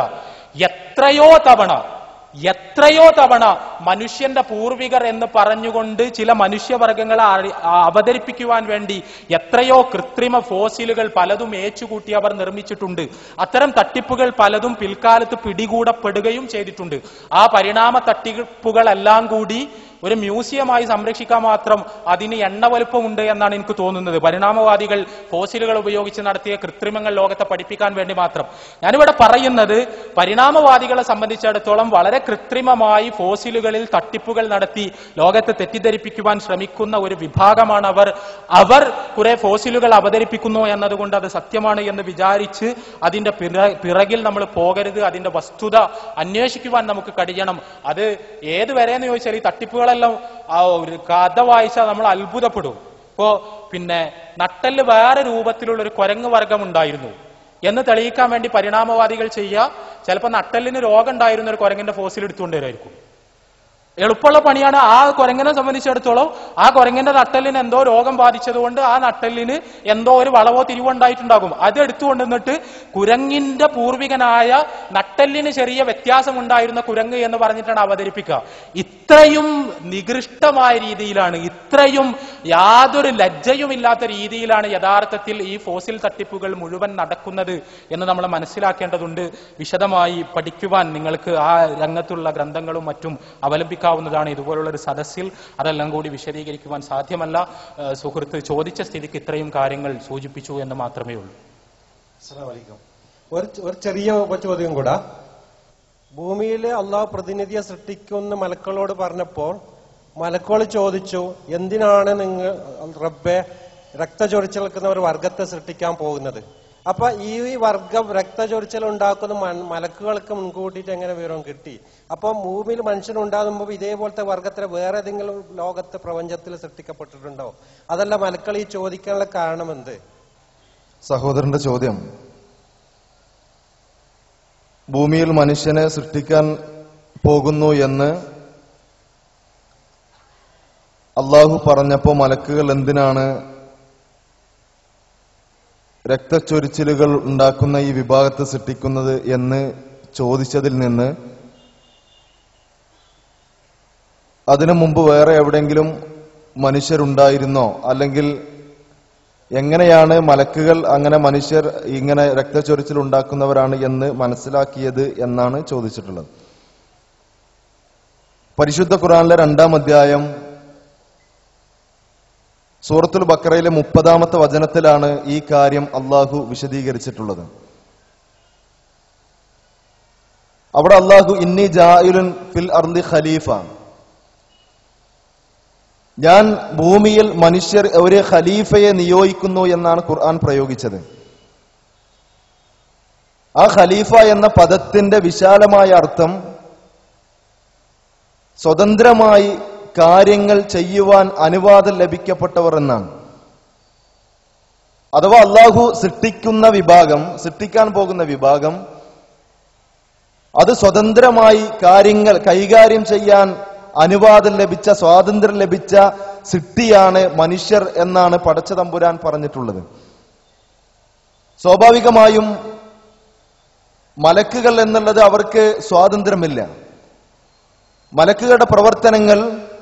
B: എത്രയോ തവണ എത്രയോ തവണ മനുഷ്യന്റെ പൂർവികർ എന്ന് പറഞ്ഞുകൊണ്ട് ചില മനുഷ്യവർഗങ്ങളെ അറി- ആ, അവതരിപ്പിക്കുവാൻ വേണ്ടി എത്രയോ കൃത്രിമ ഫോസിലുകൾ പലതും ഏച്ചുകൂട്ടി അവർ നിർമ്മിച്ചിട്ടുണ്ട് അത്തരം തട്ടിപ്പുകൾ പലതും പിൽക്കാലത്ത് പിടികൂടപ്പെടുകയും ചെയ്തിട്ടുണ്ട് ആ പരിണാമ തട്ടിപ്പുകളെല്ലാം കൂടി ഒരു മ്യൂസിയമായി സംരക്ഷിക്കാൻ മാത്രം അതിന് എണ്ണ വലുപ്പമുണ്ട് എന്നാണ് എനിക്ക് തോന്നുന്നത് പരിണാമവാദികൾ ഫോസിലുകൾ ഉപയോഗിച്ച് നടത്തിയ കൃത്രിമങ്ങൾ ലോകത്തെ പഠിപ്പിക്കാൻ വേണ്ടി മാത്രം ഞാനിവിടെ പറയുന്നത് പരിണാമവാദികളെ സംബന്ധിച്ചിടത്തോളം വളരെ കൃത്രിമമായി ഫോസിലുകളിൽ തട്ടിപ്പുകൾ നടത്തി ലോകത്തെ തെറ്റിദ്ധരിപ്പിക്കുവാൻ ശ്രമിക്കുന്ന ഒരു വിഭാഗമാണ് അവർ അവർ കുറെ ഫോസിലുകൾ അവതരിപ്പിക്കുന്നു എന്നതുകൊണ്ട് അത് സത്യമാണ് എന്ന് വിചാരിച്ച് അതിന്റെ പിറ- പിറകിൽ നമ്മൾ പോകരുത് അതിന്റെ വസ്തുത അന്വേഷിക്കുവാൻ നമുക്ക് കഴിയണം അത് ഏത് വരെയെന്ന് ചോദിച്ചാൽ ഈ തട്ടിപ്പുകളെല്ലാം ആ ഒരു കഥ വായിച്ചാൽ നമ്മൾ അത്ഭുതപ്പെടും ഇപ്പോ പിന്നെ നട്ടല് വേറെ രൂപത്തിലുള്ള ഒരു കുരങ്ങ് വർഗം ഉണ്ടായിരുന്നു എന്ന് തെളിയിക്കാൻ വേണ്ടി പരിണാമവാദികൾ ചെയ്യുക ചിലപ്പോൾ നട്ടലിന് രോഗം ഉണ്ടായിരുന്ന ഒരു കുരങ്ങിന്റെ ഫോസിൽ എടുത്തുകൊണ്ട് വരുമായിരിക്കും എളുപ്പമുള്ള പണിയാണ് ആ കുരങ്ങനെ സംബന്ധിച്ചിടത്തോളം ആ കുരങ്ങന്റെ നട്ടലിന് എന്തോ രോഗം ബാധിച്ചതുകൊണ്ട് ആ നട്ടലിന് എന്തോ ഒരു വളവോ തിരിവോ ഉണ്ടായിട്ടുണ്ടാകും അത് എടുത്തുകൊണ്ടുവന്നിട്ട് കുരങ്ങിന്റെ പൂർവികനായ നട്ടലിന് ചെറിയ വ്യത്യാസം ഉണ്ടായിരുന്ന കുരങ്ങ് എന്ന് പറഞ്ഞിട്ടാണ് അവതരിപ്പിക്കുക ഇത്രയും നികൃഷ്ടമായ രീതിയിലാണ് ഇത്രയും യാതൊരു ലജ്ജയുമില്ലാത്ത രീതിയിലാണ് യഥാർത്ഥത്തിൽ ഈ ഫോസിൽ തട്ടിപ്പുകൾ മുഴുവൻ നടക്കുന്നത് എന്ന് നമ്മൾ മനസ്സിലാക്കേണ്ടതുണ്ട് വിശദമായി പഠിക്കുവാൻ നിങ്ങൾക്ക് ആ രംഗത്തുള്ള ഗ്രന്ഥങ്ങളും മറ്റും അവലംബിക്കാൻ ചോദിക്കാവുന്നതാണ് ഇതുപോലുള്ള ഒരു സദസ്സിൽ അതെല്ലാം കൂടി വിശദീകരിക്കുവാൻ സാധ്യമല്ല ഏഹ് സുഹൃത്ത് ചോദിച്ച സ്ഥിതിക്ക് ഇത്രയും കാര്യങ്ങൾ സൂചിപ്പിച്ചു എന്ന് മാത്രമേ ഉള്ളൂ
E: അസ്സലാമു അലൈക്കും. ഒരു ഒരു ചെറിയ ഒരു ചോദ്യം കൂടാ ഭൂമിയിൽ അള്ളാഹു പ്രതിനിധിയെ സൃഷ്ടിക്കുമെന്ന് മലക്കളോട് പറഞ്ഞപ്പോൾ മലക്കോൾ ചോദിച്ചു എന്തിനാണ് നിങ്ങൾ റബ്ബെ രക്തചൊരിച്ചിൽക്കുന്ന ഒരു വർഗത്തെ സൃഷ്ടിക്കാൻ പോകുന്നത് അപ്പൊ ഈ വർഗം രക്തചൊരിച്ചൽ ഉണ്ടാക്കുന്ന മൻ- മലക്കുകൾക്ക് മുൻകൂട്ടിയിട്ട് എങ്ങനെ വിവരം കിട്ടി അപ്പൊ ഭൂമിയിൽ മനുഷ്യനുണ്ടാകുമ്പോൾ ഇതേപോലത്തെ വർഗത്തിലെ വേറെ ഏതെങ്കിലും ലോകത്തെ പ്രപഞ്ചത്തിൽ സൃഷ്ടിക്കപ്പെട്ടിട്ടുണ്ടോ അതല്ല മലക്കൾ ഈ ചോദിക്കാനുള്ള കാരണം എന്ത്
F: സഹോദരന്റെ ചോദ്യം ഭൂമിയിൽ മനുഷ്യനെ സൃഷ്ടിക്കാൻ പോകുന്നു എന്ന് അള്ളാഹു പറഞ്ഞപ്പോ മലക്കുകൾ എന്തിനാണ് രക്തച്ചൊരിച്ചിലുകൾ ഉണ്ടാക്കുന്ന ഈ വിഭാഗത്തെ സൃഷ്ടിക്കുന്നത് എന്ന് ചോദിച്ചതിൽ നിന്ന് അതിനു മുമ്പ് വേറെ എവിടെയെങ്കിലും മനുഷ്യരുണ്ടായിരുന്നോ അല്ലെങ്കിൽ എങ്ങനെയാണ് മലക്കുകൾ അങ്ങനെ മനുഷ്യർ ഇങ്ങനെ രക്തച്ചൊരിച്ചിൽ ഉണ്ടാക്കുന്നവരാണ് എന്ന് മനസ്സിലാക്കിയത് എന്നാണ് ചോദിച്ചിട്ടുള്ളത് പരിശുദ്ധ ഖുറാനിലെ രണ്ടാം അധ്യായം സൂറത്തുൽ ബക്കറയിലെ മുപ്പതാമത്തെ വചനത്തിലാണ് ഈ കാര്യം അള്ളാഹു വിശദീകരിച്ചിട്ടുള്ളത് അവിടെ അള്ളാഹു ഇന്നി ജായുലുൻ ഫിൽ അർലി ഖലീഫ ഞാൻ ഭൂമിയിൽ മനുഷ്യർ ഒരു ഖലീഫയെ നിയോഗിക്കുന്നു എന്നാണ് ഖുർആൻ പ്രയോഗിച്ചത് ആ ഖലീഫ എന്ന പദത്തിന്റെ വിശാലമായ അർത്ഥം സ്വതന്ത്രമായി കാര്യങ്ങൾ ചെയ്യുവാൻ അനുവാദം ലഭിക്കപ്പെട്ടവർ എന്നാണ് അഥവാ അള്ളാഹു സൃഷ്ടിക്കുന്ന വിഭാഗം സൃഷ്ടിക്കാൻ പോകുന്ന വിഭാഗം അത് സ്വതന്ത്രമായി കാര്യങ്ങൾ കൈകാര്യം ചെയ്യാൻ അനുവാദം ലഭിച്ച സ്വാതന്ത്ര്യം ലഭിച്ച സിട്ടിയാണ് മനുഷ്യർ എന്നാണ് പടച്ച തമ്പുരാൻ പറഞ്ഞിട്ടുള്ളത് സ്വാഭാവികമായും മലക്കുകൾ എന്നുള്ളത് അവർക്ക് സ്വാതന്ത്ര്യമില്ല മലക്കുകളുടെ പ്രവർത്തനങ്ങൾ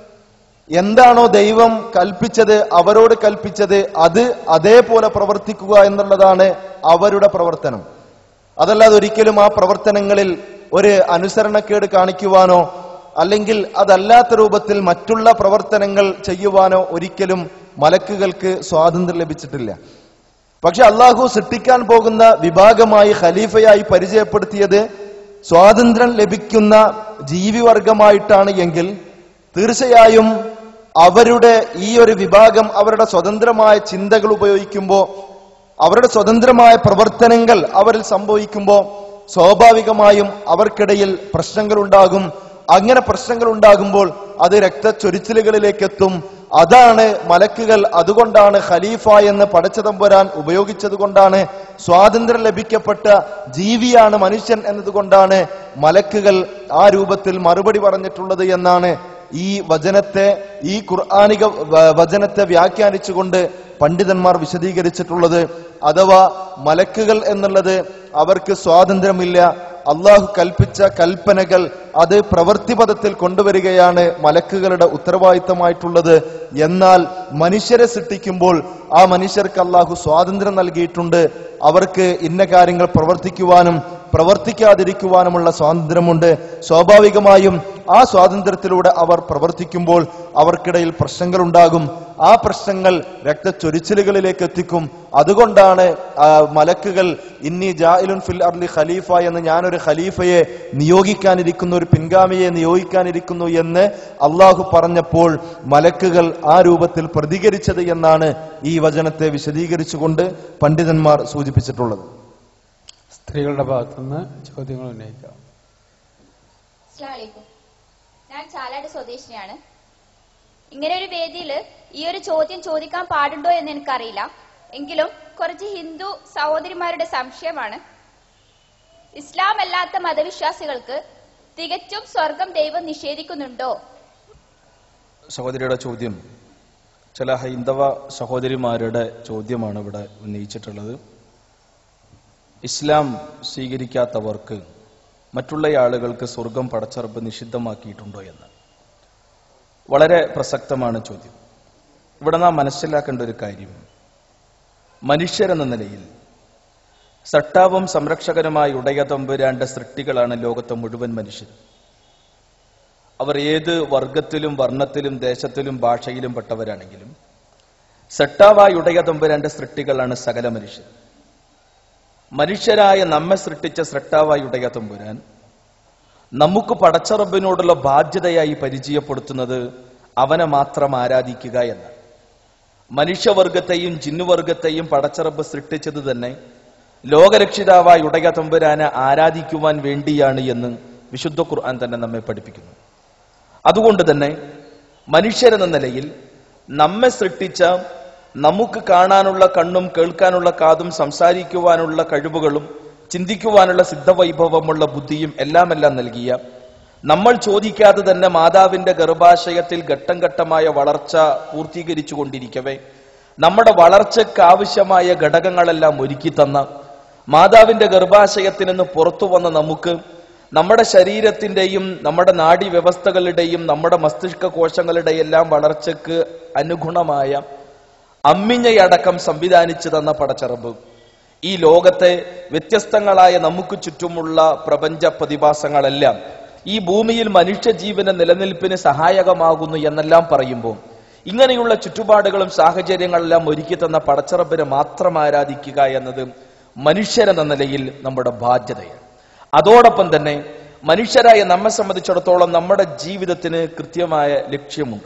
F: എന്താണോ ദൈവം കൽപ്പിച്ചത് അവരോട് കൽപ്പിച്ചത് അത് അതേപോലെ പ്രവർത്തിക്കുക എന്നുള്ളതാണ് അവരുടെ പ്രവർത്തനം അതല്ലാതെ ഒരിക്കലും ആ പ്രവർത്തനങ്ങളിൽ ഒരു അനുസരണക്കേട് കാണിക്കുവാനോ അല്ലെങ്കിൽ അതല്ലാത്ത രൂപത്തിൽ മറ്റുള്ള പ്രവർത്തനങ്ങൾ ചെയ്യുവാനോ ഒരിക്കലും മലക്കുകൾക്ക് സ്വാതന്ത്ര്യം ലഭിച്ചിട്ടില്ല പക്ഷെ അള്ളാഹു സൃഷ്ടിക്കാൻ പോകുന്ന വിഭാഗമായി ഖലീഫയായി പരിചയപ്പെടുത്തിയത് സ്വാതന്ത്ര്യം ലഭിക്കുന്ന ജീവിവർഗമായിട്ടാണ് എങ്കിൽ തീർച്ചയായും അവരുടെ ഈ ഒരു വിഭാഗം അവരുടെ സ്വതന്ത്രമായ ചിന്തകൾ ഉപയോഗിക്കുമ്പോൾ അവരുടെ സ്വതന്ത്രമായ പ്രവർത്തനങ്ങൾ അവരിൽ സംഭവിക്കുമ്പോൾ സ്വാഭാവികമായും അവർക്കിടയിൽ പ്രശ്നങ്ങൾ ഉണ്ടാകും അങ്ങനെ പ്രശ്നങ്ങൾ ഉണ്ടാകുമ്പോൾ അത് രക്തച്ചൊരിച്ചിലുകളിലേക്ക് എത്തും അതാണ് മലക്കുകൾ അതുകൊണ്ടാണ് ഖലീഫ എന്ന് പടച്ചതമ്പുരാൻ ഉപയോഗിച്ചത് കൊണ്ടാണ് സ്വാതന്ത്ര്യം ലഭിക്കപ്പെട്ട ജീവിയാണ് മനുഷ്യൻ എന്നതുകൊണ്ടാണ് മലക്കുകൾ ആ രൂപത്തിൽ മറുപടി പറഞ്ഞിട്ടുള്ളത് എന്നാണ് ഈ വചനത്തെ ഈ ഖുർആാനിക വ- വചനത്തെ വ്യാഖ്യാനിച്ചുകൊണ്ട് പണ്ഡിതന്മാർ വിശദീകരിച്ചിട്ടുള്ളത് അഥവാ മലക്കുകൾ എന്നുള്ളത് അവർക്ക് സ്വാതന്ത്ര്യമില്ല അള്ളാഹു കൽപ്പിച്ച കൽപ്പനകൾ അത് പ്രവൃത്തിപഥത്തിൽ കൊണ്ടുവരികയാണ് മലക്കുകളുടെ ഉത്തരവാദിത്തമായിട്ടുള്ളത് എന്നാൽ മനുഷ്യരെ സൃഷ്ടിക്കുമ്പോൾ ആ മനുഷ്യർക്ക് അള്ളാഹു സ്വാതന്ത്ര്യം നൽകിയിട്ടുണ്ട് അവർക്ക് ഇന്ന കാര്യങ്ങൾ പ്രവർത്തിക്കുവാനും പ്രവർത്തിക്കാതിരിക്കുവാനുമുള്ള സ്വാതന്ത്ര്യമുണ്ട് സ്വാഭാവികമായും ആ സ്വാതന്ത്ര്യത്തിലൂടെ അവർ പ്രവർത്തിക്കുമ്പോൾ അവർക്കിടയിൽ പ്രശ്നങ്ങൾ ഉണ്ടാകും ആ പ്രശ്നങ്ങൾ രക്തച്ചൊരിച്ചിലുകളിലേക്ക് എത്തിക്കും അതുകൊണ്ടാണ് ആ, മലക്കുകൾ ഇന്നി ജായിലുൻ ഫിൽ അർലി ഖലീഫ എന്ന് ഞാനൊരു ഖലീഫയെ നിയോഗിക്കാനിരിക്കുന്നു ഒരു പിൻഗാമിയെ നിയോഗിക്കാനിരിക്കുന്നു എന്ന് അള്ളാഹു പറഞ്ഞപ്പോൾ മലക്കുകൾ ആ രൂപത്തിൽ പ്രതികരിച്ചത് എന്നാണ് ഈ വചനത്തെ വിശദീകരിച്ചുകൊണ്ട് പണ്ഡിതന്മാർ സൂചിപ്പിച്ചിട്ടുള്ളത്
G: സ്ത്രീകളുടെ ഭാഗത്തുനിന്ന് ചോദ്യങ്ങൾ ഉന്നയിക്കാം
H: അസ്സലാമു അലൈക്കും ഞാൻ ചാലാട് സ്വദേശിനിയാണ് ഇങ്ങനെ ഒരു വേദിയിൽ ഈ ഒരു ചോദ്യം ചോദിക്കാൻ പാടുണ്ടോ എന്ന് എനിക്കറിയില്ല എങ്കിലും കുറച്ച് ഹിന്ദു സഹോദരിമാരുടെ സംശയമാണ് ഇസ്ലാം അല്ലാത്ത മതവിശ്വാസികൾക്ക് തികച്ചും സ്വർഗം ദൈവം നിഷേധിക്കുന്നുണ്ടോ
D: സഹോദരിയുടെ ചോദ്യം ചില ഹൈന്ദവ സഹോദരിമാരുടെ ചോദ്യമാണ് ഇവിടെ ഉന്നയിച്ചിട്ടുള്ളത് ഇസ്ലാം സ്വീകരിക്കാത്തവർക്ക് മറ്റുള്ള ആളുകൾക്ക് സ്വർഗം പടച്ചറപ്പ് നിഷിദ്ധമാക്കിയിട്ടുണ്ടോ എന്ന് വളരെ പ്രസക്തമാണ് ചോദ്യം ഇവിടെ നാം മനസ്സിലാക്കേണ്ട ഒരു കാര്യം മനുഷ്യരെന്ന നിലയിൽ സട്ടാവും സംരക്ഷകനുമായി ഉടയ തമ്പുരാന്റെ സൃഷ്ടികളാണ് ലോകത്തെ മുഴുവൻ മനുഷ്യർ അവർ ഏത് വർഗത്തിലും വർണ്ണത്തിലും ദേശത്തിലും ഭാഷയിലും പെട്ടവരാണെങ്കിലും സെട്ടാവായ ഉടയ തമ്പുരാന്റെ സൃഷ്ടികളാണ് സകല മനുഷ്യർ മനുഷ്യരായ നമ്മെ സൃഷ്ടിച്ച സൃഷ്ടാവായ ഉടയ തമ്പുരാൻ നമുക്ക് പടച്ചറബിനോടുള്ള ബാധ്യതയായി പരിചയപ്പെടുത്തുന്നത് അവനെ മാത്രം ആരാധിക്കുക എന്നാണ് മനുഷ്യവർഗത്തെയും ജിന്നുവർഗത്തെയും പടച്ചറബ് സൃഷ്ടിച്ചത് തന്നെ ലോകരക്ഷിതാവായ ഉടയ തമ്പുരാനെ ആരാധിക്കുവാൻ വേണ്ടിയാണ് എന്ന് വിശുദ്ധ ഖുർആൻ തന്നെ നമ്മെ പഠിപ്പിക്കുന്നു അതുകൊണ്ട് തന്നെ മനുഷ്യരെന്ന നിലയിൽ നമ്മെ സൃഷ്ടിച്ച നമുക്ക് കാണാനുള്ള കണ്ണും കേൾക്കാനുള്ള കാതും സംസാരിക്കുവാനുള്ള കഴിവുകളും ചിന്തിക്കുവാനുള്ള സിദ്ധവൈഭവമുള്ള ബുദ്ധിയും എല്ലാമെല്ലാം നൽകിയ നമ്മൾ ചോദിക്കാതെ തന്നെ മാതാവിന്റെ ഗർഭാശയത്തിൽ ഘട്ടം ഘട്ടമായ വളർച്ച പൂർത്തീകരിച്ചു കൊണ്ടിരിക്കവേ നമ്മുടെ വളർച്ചയ്ക്ക് ആവശ്യമായ ഘടകങ്ങളെല്ലാം ഒരുക്കി തന്ന മാതാവിന്റെ ഗർഭാശയത്തിൽ നിന്ന് പുറത്തു വന്ന നമുക്ക് നമ്മുടെ ശരീരത്തിന്റെയും നമ്മുടെ നാഡി വ്യവസ്ഥകളുടെയും നമ്മുടെ മസ്തിഷ്ക കോശങ്ങളുടെ എല്ലാം വളർച്ചയ്ക്ക് അനുഗുണമായ അമ്മിഞ്ഞയടക്കം സംവിധാനിച്ചു തന്ന പടച്ചറബ് ഈ ലോകത്തെ വ്യത്യസ്തങ്ങളായ നമുക്ക് ചുറ്റുമുള്ള പ്രപഞ്ച പ്രതിഭാസങ്ങളെല്ലാം ഈ ഭൂമിയിൽ മനുഷ്യജീവന നിലനിൽപ്പിന് സഹായകമാകുന്നു എന്നെല്ലാം പറയുമ്പോൾ ഇങ്ങനെയുള്ള ചുറ്റുപാടുകളും സാഹചര്യങ്ങളെല്ലാം ഒരുക്കി തന്ന പടച്ചറബിനെ മാത്രം ആരാധിക്കുക എന്നത് മനുഷ്യരെന്ന നിലയിൽ നമ്മുടെ ബാധ്യതയാണ് അതോടൊപ്പം തന്നെ മനുഷ്യരായ നമ്മെ സംബന്ധിച്ചിടത്തോളം നമ്മുടെ ജീവിതത്തിന് കൃത്യമായ ലക്ഷ്യമുണ്ട്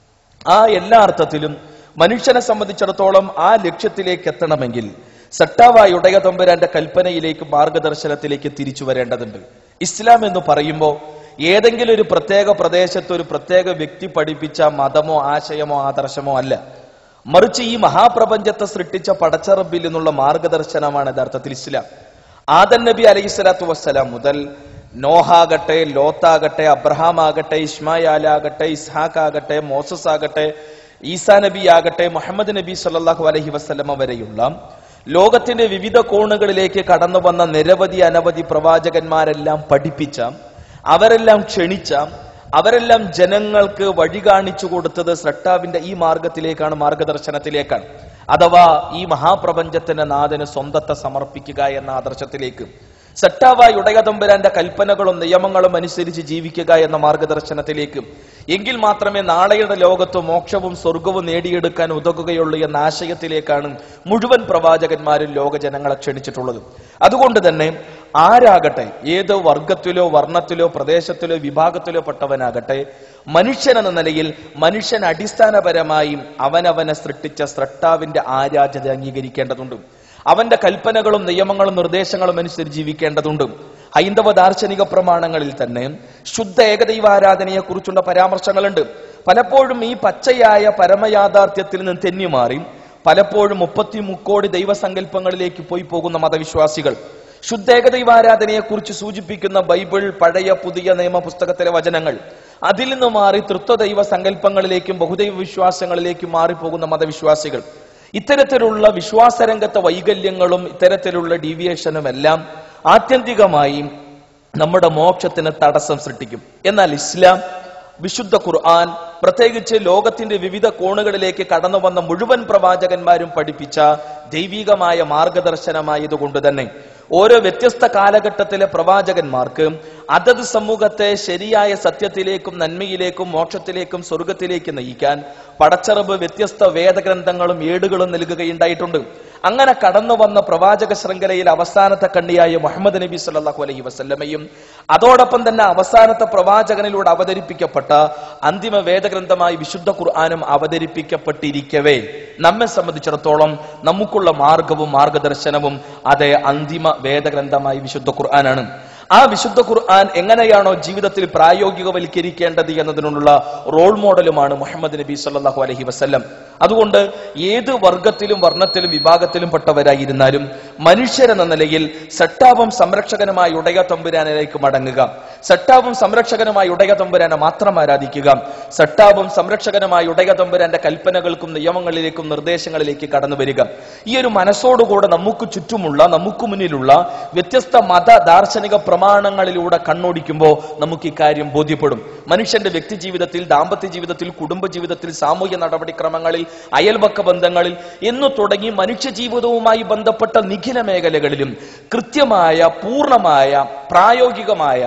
D: ആ എല്ലാ അർത്ഥത്തിലും മനുഷ്യനെ സംബന്ധിച്ചിടത്തോളം ആ ലക്ഷ്യത്തിലേക്ക് എത്തണമെങ്കിൽ സട്ടാവായ ഉടയ തമ്പുരാന്റെ കൽപ്പനയിലേക്ക് മാർഗദർശനത്തിലേക്ക് തിരിച്ചു വരേണ്ടതുണ്ട് ഇസ്ലാം എന്ന് പറയുമ്പോൾ ഏതെങ്കിലും ഒരു പ്രത്യേക പ്രദേശത്ത് ഒരു പ്രത്യേക വ്യക്തി പഠിപ്പിച്ച മതമോ ആശയമോ ആദർശമോ അല്ല മറിച്ച് ഈ മഹാപ്രപഞ്ചത്തെ സൃഷ്ടിച്ച പടച്ചറബിൽ നിന്നുള്ള മാർഗദർശനമാണ് യഥാർത്ഥത്തിൽ ഇസ്ലാം ആദൻ നബി അലൈഹി സ്വലാത്തു വസ്സലാം മുതൽ നോഹാകട്ടെ ലോത്താകട്ടെ അബ്രഹാം ആകട്ടെ ഇസ്മായാലാകട്ടെ ഇസ്ഹാഖ് ആകട്ടെ മോസസ് ആകട്ടെ ഈസാ നബി ആകട്ടെ മുഹമ്മദ് നബി സല്ലാഹു അലഹി വസ്ലമ വരെയുള്ള ലോകത്തിന്റെ വിവിധ കോണുകളിലേക്ക് കടന്നു വന്ന നിരവധി അനവധി പ്രവാചകന്മാരെല്ലാം പഠിപ്പിച്ച അവരെല്ലാം ക്ഷണിച്ച അവരെല്ലാം ജനങ്ങൾക്ക് വഴി കാണിച്ചു കൊടുത്തത് സൃഷ്ടാവിന്റെ ഈ മാർഗത്തിലേക്കാണ് മാർഗദർശനത്തിലേക്കാണ് അഥവാ ഈ മഹാപ്രപഞ്ചത്തിന്റെ നാഥന് സ്വന്തത്തെ സമർപ്പിക്കുക എന്ന ആദർശത്തിലേക്ക് സട്ടാവായി ഉടയതമ്പുരാന്റെ കൽപ്പനകളും നിയമങ്ങളും അനുസരിച്ച് ജീവിക്കുക എന്ന മാർഗദർശനത്തിലേക്ക് എങ്കിൽ മാത്രമേ നാളെയുടെ ലോകത്ത് മോക്ഷവും സ്വർഗവും നേടിയെടുക്കാൻ ഉതകുകയുള്ളൂ എന്ന ആശയത്തിലേക്കാണ് മുഴുവൻ പ്രവാചകന്മാരും ലോക ജനങ്ങളെ ക്ഷണിച്ചിട്ടുള്ളത് അതുകൊണ്ട് തന്നെ ആരാകട്ടെ ഏത് വർഗത്തിലോ വർണ്ണത്തിലോ പ്രദേശത്തിലോ വിഭാഗത്തിലോ പെട്ടവനാകട്ടെ മനുഷ്യൻ എന്ന നിലയിൽ മനുഷ്യൻ അടിസ്ഥാനപരമായി അവനവനെ സൃഷ്ടിച്ച സ്രഷ്ടാവിന്റെ ആരാധ്യത അംഗീകരിക്കേണ്ടതുണ്ട് അവന്റെ കൽപ്പനകളും നിയമങ്ങളും നിർദ്ദേശങ്ങളും അനുസരിച്ച് ജീവിക്കേണ്ടതുണ്ട് ഹൈന്ദവ ദാർശനിക പ്രമാണങ്ങളിൽ തന്നെ ശുദ്ധ ഏകദൈവാരാധനയെ കുറിച്ചുള്ള പരാമർശങ്ങളുണ്ട് പലപ്പോഴും ഈ പച്ചയായ പരമയാഥാർത്ഥ്യത്തിൽ നിന്ന് തെന്നിമാറി പലപ്പോഴും മുപ്പത്തി മുക്കോടി ദൈവസങ്കല്പങ്ങളിലേക്ക് പോയി പോകുന്ന മതവിശ്വാസികൾ ശുദ്ധേകദൈവാരാധനയെ കുറിച്ച് സൂചിപ്പിക്കുന്ന ബൈബിൾ പഴയ പുതിയ നിയമ പുസ്തകത്തിലെ വചനങ്ങൾ അതിൽ നിന്ന് മാറി തൃത്വദൈവ സങ്കല്പങ്ങളിലേക്കും ബഹുദൈവ വിശ്വാസങ്ങളിലേക്കും മാറിപ്പോകുന്ന മതവിശ്വാസികൾ ഇത്തരത്തിലുള്ള വിശ്വാസരംഗത്തെ വൈകല്യങ്ങളും ഇത്തരത്തിലുള്ള ഡീവിയേഷനും എല്ലാം ആത്യന്തികമായി നമ്മുടെ മോക്ഷത്തിന് തടസ്സം സൃഷ്ടിക്കും എന്നാൽ ഇസ്ലാം വിശുദ്ധ ഖുർആൻ പ്രത്യേകിച്ച് ലോകത്തിന്റെ വിവിധ കോണുകളിലേക്ക് കടന്നു വന്ന മുഴുവൻ പ്രവാചകന്മാരും പഠിപ്പിച്ച ദൈവികമായ മാർഗദർശനമായതുകൊണ്ട് തന്നെ ഓരോ വ്യത്യസ്ത കാലഘട്ടത്തിലെ പ്രവാചകന്മാർക്ക് അതത് സമൂഹത്തെ ശരിയായ സത്യത്തിലേക്കും നന്മയിലേക്കും മോക്ഷത്തിലേക്കും സ്വർഗത്തിലേക്ക് നയിക്കാൻ പടച്ചറബ് വ്യത്യസ്ത വേദഗ്രന്ഥങ്ങളും ഏടുകളും നൽകുകയുണ്ടായിട്ടുണ്ട് അങ്ങനെ കടന്നു വന്ന പ്രവാചക ശൃംഖലയിൽ അവസാനത്തെ കണ്ണിയായ മുഹമ്മദ് നബി സല്ലല്ലാഹു അലൈഹി വസല്ലമയും അതോടൊപ്പം തന്നെ അവസാനത്തെ പ്രവാചകനിലൂടെ അവതരിപ്പിക്കപ്പെട്ട അന്തിമ വേദഗ്രന്ഥമായി വിശുദ്ധ ഖുർആാനും അവതരിപ്പിക്കപ്പെട്ടിരിക്കവേ നമ്മെ സംബന്ധിച്ചിടത്തോളം നമുക്കുള്ള മാർഗവും മാർഗദർശനവും അതേ അന്തിമ വേദഗ്രന്ഥമായി വിശുദ്ധ ഖുർആനാണ് ആ വിശുദ്ധ ഖുർആൻ എങ്ങനെയാണോ ജീവിതത്തിൽ പ്രായോഗികവൽക്കരിക്കേണ്ടത് എന്നതിനുള്ള റോൾ മോഡലുമാണ് മുഹമ്മദ് നബി സല്ലല്ലാഹു അലൈഹി വസല്ലം അതുകൊണ്ട് ഏത് വർഗത്തിലും വർണ്ണത്തിലും വിഭാഗത്തിലും പെട്ടവരായിരുന്നാലും മനുഷ്യരെന്ന നിലയിൽ സട്ടാവും സംരക്ഷകനുമായി ഉടയ തമ്പുരാനിലേക്ക് മടങ്ങുക സട്ടാവും സംരക്ഷകനുമായി ഉടയ തമ്പുരാനെ മാത്രം ആരാധിക്കുക സട്ടാവും സംരക്ഷകനുമായി ഉടയ തമ്പുരാന്റെ കൽപ്പനകൾക്കും നിയമങ്ങളിലേക്കും നിർദ്ദേശങ്ങളിലേക്ക് കടന്നു വരിക ഈ ഒരു മനസ്സോടുകൂടെ നമുക്ക് ചുറ്റുമുള്ള നമുക്ക് മുന്നിലുള്ള വ്യത്യസ്ത മത ദാർശനിക പ്രമാണങ്ങളിലൂടെ കണ്ണോടിക്കുമ്പോൾ നമുക്ക് ഇക്കാര്യം ബോധ്യപ്പെടും മനുഷ്യന്റെ വ്യക്തി ജീവിതത്തിൽ ദാമ്പത്യ ജീവിതത്തിൽ കുടുംബ ജീവിതത്തിൽ സാമൂഹ്യ നടപടിക്രമങ്ങളിൽ അയൽപക്ക ബന്ധങ്ങളിൽ എന്നു തുടങ്ങി മനുഷ്യ ജീവിതവുമായി ബന്ധപ്പെട്ട നിഖില മേഖലകളിലും കൃത്യമായ പൂർണ്ണമായ പ്രായോഗികമായ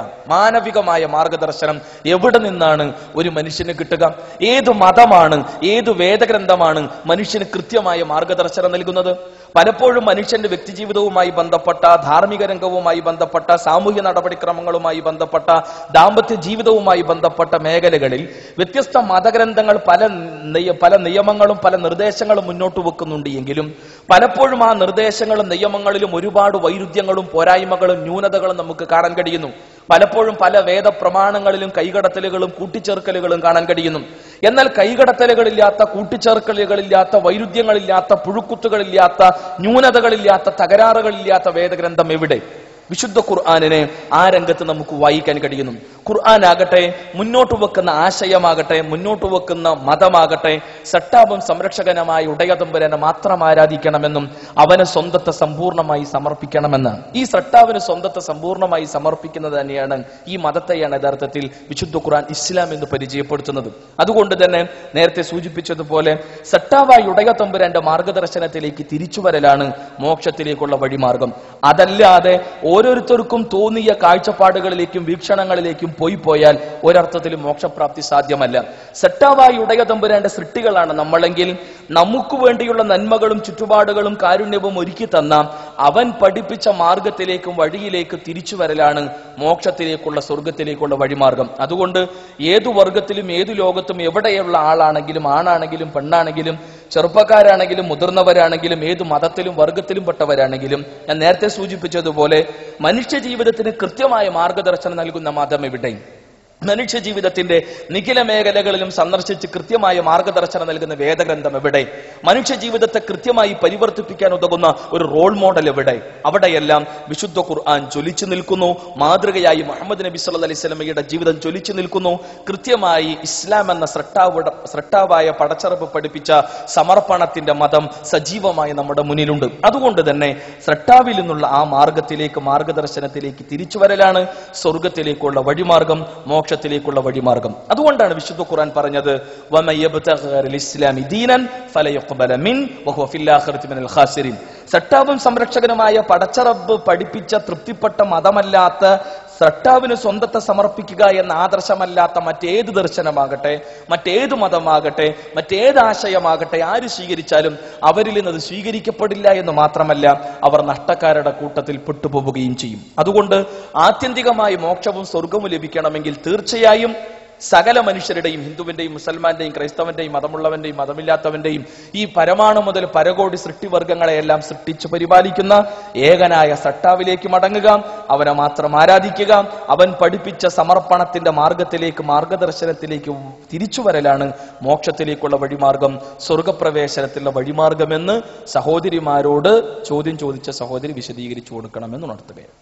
D: മാനവികമായ മാർഗദർശനം എവിടെ നിന്നാണ് ഒരു മനുഷ്യന് കിട്ടുക ഏത് മതമാണ് ഏത് വേദഗ്രന്ഥമാണ് മനുഷ്യന് കൃത്യമായ മാർഗദർശനം നൽകുന്നത് പലപ്പോഴും മനുഷ്യന്റെ വ്യക്തിജീവിതവുമായി ബന്ധപ്പെട്ട ധാർമ്മിക രംഗവുമായി ബന്ധപ്പെട്ട സാമൂഹ്യ നടപടിക്രമങ്ങളുമായി ബന്ധപ്പെട്ട ദാമ്പത്യ ജീവിതവുമായി ബന്ധപ്പെട്ട മേഖലകളിൽ വ്യത്യസ്ത മതഗ്രന്ഥങ്ങൾ പല നിയ- പല നിയമങ്ങളും പല നിർദ്ദേശങ്ങളും മുന്നോട്ട് വെക്കുന്നുണ്ട് എങ്കിലും പലപ്പോഴും ആ നിർദ്ദേശങ്ങളും നിയമങ്ങളിലും ഒരുപാട് വൈരുദ്ധ്യങ്ങളും പോരായ്മകളും ന്യൂനതകളും നമുക്ക് കാണാൻ കഴിയുന്നു പലപ്പോഴും പല വേദപ്രമാണങ്ങളിലും കൈകടത്തലുകളും കൂട്ടിച്ചേർക്കലുകളും കാണാൻ കഴിയുന്നു എന്നാൽ കൈകടത്തലുകളില്ലാത്ത കൂട്ടിച്ചേർക്കലുകളില്ലാത്ത വൈരുദ്ധ്യങ്ങളില്ലാത്ത പുഴുക്കുത്തുകളില്ലാത്ത ന്യൂനതകളില്ലാത്ത തകരാറുകളില്ലാത്ത വേദഗ്രന്ഥം എവിടെ വിശുദ്ധ ഖുർആാനിനെ ആ രംഗത്ത് നമുക്ക് വായിക്കാൻ കഴിയുന്നു ഖുർആൻ ആകട്ടെ മുന്നോട്ട് വെക്കുന്ന ആശയമാകട്ടെ മുന്നോട്ട് വെക്കുന്ന മതമാകട്ടെ സട്ടാപം സംരക്ഷകനമായ ഉടയതമ്പുരനെ മാത്രം ആരാധിക്കണമെന്നും അവന് സ്വന്തത്തെ സമ്പൂർണ്ണമായി സമർപ്പിക്കണമെന്ന് ഈ സട്ടാവിന് സ്വന്തത്തെ സമ്പൂർണ്ണമായി സമർപ്പിക്കുന്നത് തന്നെയാണ് ഈ മതത്തെയാണ് യഥാർത്ഥത്തിൽ വിശുദ്ധ ഖുർആൻ ഇസ്ലാം എന്ന് പരിചയപ്പെടുത്തുന്നത് അതുകൊണ്ട് തന്നെ നേരത്തെ സൂചിപ്പിച്ചതുപോലെ സട്ടാവായി ഉടയതമ്പുരാന്റെ മാർഗദർശനത്തിലേക്ക് തിരിച്ചുവരലാണ് മോക്ഷത്തിലേക്കുള്ള വഴിമാർഗം അതല്ലാതെ ഓരോരുത്തർക്കും തോന്നിയ കാഴ്ചപ്പാടുകളിലേക്കും വീക്ഷണങ്ങളിലേക്കും പോയി പോയാൽ ഒരർത്ഥത്തിലും മോക്ഷപ്രാപ്തി സാധ്യമല്ല സെട്ടാവായി ഉടയതമ്പുരാന്റെ സൃഷ്ടികളാണ് നമ്മളെങ്കിൽ നമുക്ക് വേണ്ടിയുള്ള നന്മകളും ചുറ്റുപാടുകളും കാരുണ്യവും ഒരുക്കി തന്ന അവൻ പഠിപ്പിച്ച മാർഗത്തിലേക്കും വഴിയിലേക്ക് തിരിച്ചു വരലാണ് മോക്ഷത്തിലേക്കുള്ള സ്വർഗത്തിലേക്കുള്ള വഴിമാർഗം അതുകൊണ്ട് ഏതു വർഗത്തിലും ഏതു ലോകത്തും എവിടെയുള്ള ആളാണെങ്കിലും ആണാണെങ്കിലും പെണ്ണാണെങ്കിലും ചെറുപ്പക്കാരാണെങ്കിലും മുതിർന്നവരാണെങ്കിലും ഏത് മതത്തിലും വർഗത്തിലും പെട്ടവരാണെങ്കിലും ഞാൻ നേരത്തെ സൂചിപ്പിച്ചതുപോലെ മനുഷ്യ ജീവിതത്തിന് കൃത്യമായ മാർഗദർശനം നൽകുന്ന മതം എവിടെ മനുഷ്യ ജീവിതത്തിന്റെ നിഖില മേഖലകളിലും സന്ദർശിച്ച് കൃത്യമായ മാർഗദർശനം നൽകുന്ന വേദഗ്രന്ഥം എവിടെ മനുഷ്യ ജീവിതത്തെ കൃത്യമായി പരിവർത്തിപ്പിക്കാൻ ഉതകുന്ന ഒരു റോൾ മോഡൽ എവിടെ അവിടെയെല്ലാം വിശുദ്ധ ഖുർആൻ ജ്വലിച്ചു നിൽക്കുന്നു മാതൃകയായി മുഹമ്മദ് നബി സല്ലല്ലാഹു അലൈഹി സ്വലമയുടെ ജീവിതം ജ്വലിച്ചു നിൽക്കുന്നു കൃത്യമായി ഇസ്ലാം എന്ന സ്രട്ടാവ് സ്രട്ടാവായ പടച്ചറപ്പ് പഠിപ്പിച്ച സമർപ്പണത്തിന്റെ മതം സജീവമായി നമ്മുടെ മുന്നിലുണ്ട് അതുകൊണ്ട് തന്നെ സ്രട്ടാവിൽ നിന്നുള്ള ആ മാർഗത്തിലേക്ക് മാർഗദർശനത്തിലേക്ക് തിരിച്ചു വരലാണ് സ്വർഗത്തിലേക്കുള്ള വഴിമാർഗം മോക്ഷത്തിലേക്കുള്ള വഴിമാർഗം അതുകൊണ്ടാണ് വിശുദ്ധ ഖുർആൻ പറഞ്ഞത് "വമൻ യബ്തഗി ഗൈറൽ ഇസ്ലാമി ദീനൻ ഫലയുഖ്ബല മിൻ വഹുവ ഫിൽ ആഖിറതി മിനൽ ഖാസിരീൻ സട്ടാവും സംരക്ഷകനുമായ പടച്ചറബ് പഠിപ്പിച്ച തൃപ്തിപ്പെട്ട മതമല്ലാത്ത സട്ടാവിന് സ്വന്തത്തെ സമർപ്പിക്കുക എന്ന ആദർശമല്ലാത്ത മറ്റേത് ദർശനമാകട്ടെ മറ്റേത് മതമാകട്ടെ മറ്റേത് ആശയമാകട്ടെ ആര് സ്വീകരിച്ചാലും അവരിൽ നിന്ന് അത് സ്വീകരിക്കപ്പെടില്ല എന്ന് മാത്രമല്ല അവർ നഷ്ടക്കാരുടെ കൂട്ടത്തിൽ പെട്ടുപോവുകയും ചെയ്യും അതുകൊണ്ട് ആത്യന്തികമായി മോക്ഷവും സ്വർഗവും ലഭിക്കണമെങ്കിൽ തീർച്ചയായും സകല മനുഷ്യരുടെയും ഹിന്ദുവിന്റെയും മുസൽമാന്റെയും ക്രൈസ്തവന്റെയും മതമുള്ളവന്റെയും മതമില്ലാത്തവന്റെയും ഈ പരമാണു മുതൽ പരകോടി സൃഷ്ടിവർഗങ്ങളെയെല്ലാം സൃഷ്ടിച്ചു പരിപാലിക്കുന്ന ഏകനായ സട്ടാവിലേക്ക് മടങ്ങുക അവനെ മാത്രം ആരാധിക്കുക അവൻ പഠിപ്പിച്ച സമർപ്പണത്തിന്റെ മാർഗത്തിലേക്ക് മാർഗദർശനത്തിലേക്ക് തിരിച്ചു വരലാണ് മോക്ഷത്തിലേക്കുള്ള വഴിമാർഗം സ്വർഗപ്രവേശനത്തിലുള്ള വഴിമാർഗമെന്ന് സഹോദരിമാരോട് ചോദ്യം ചോദിച്ച സഹോദരി വിശദീകരിച്ചു കൊടുക്കണമെന്ന് ഉണർത്തുകയാണ്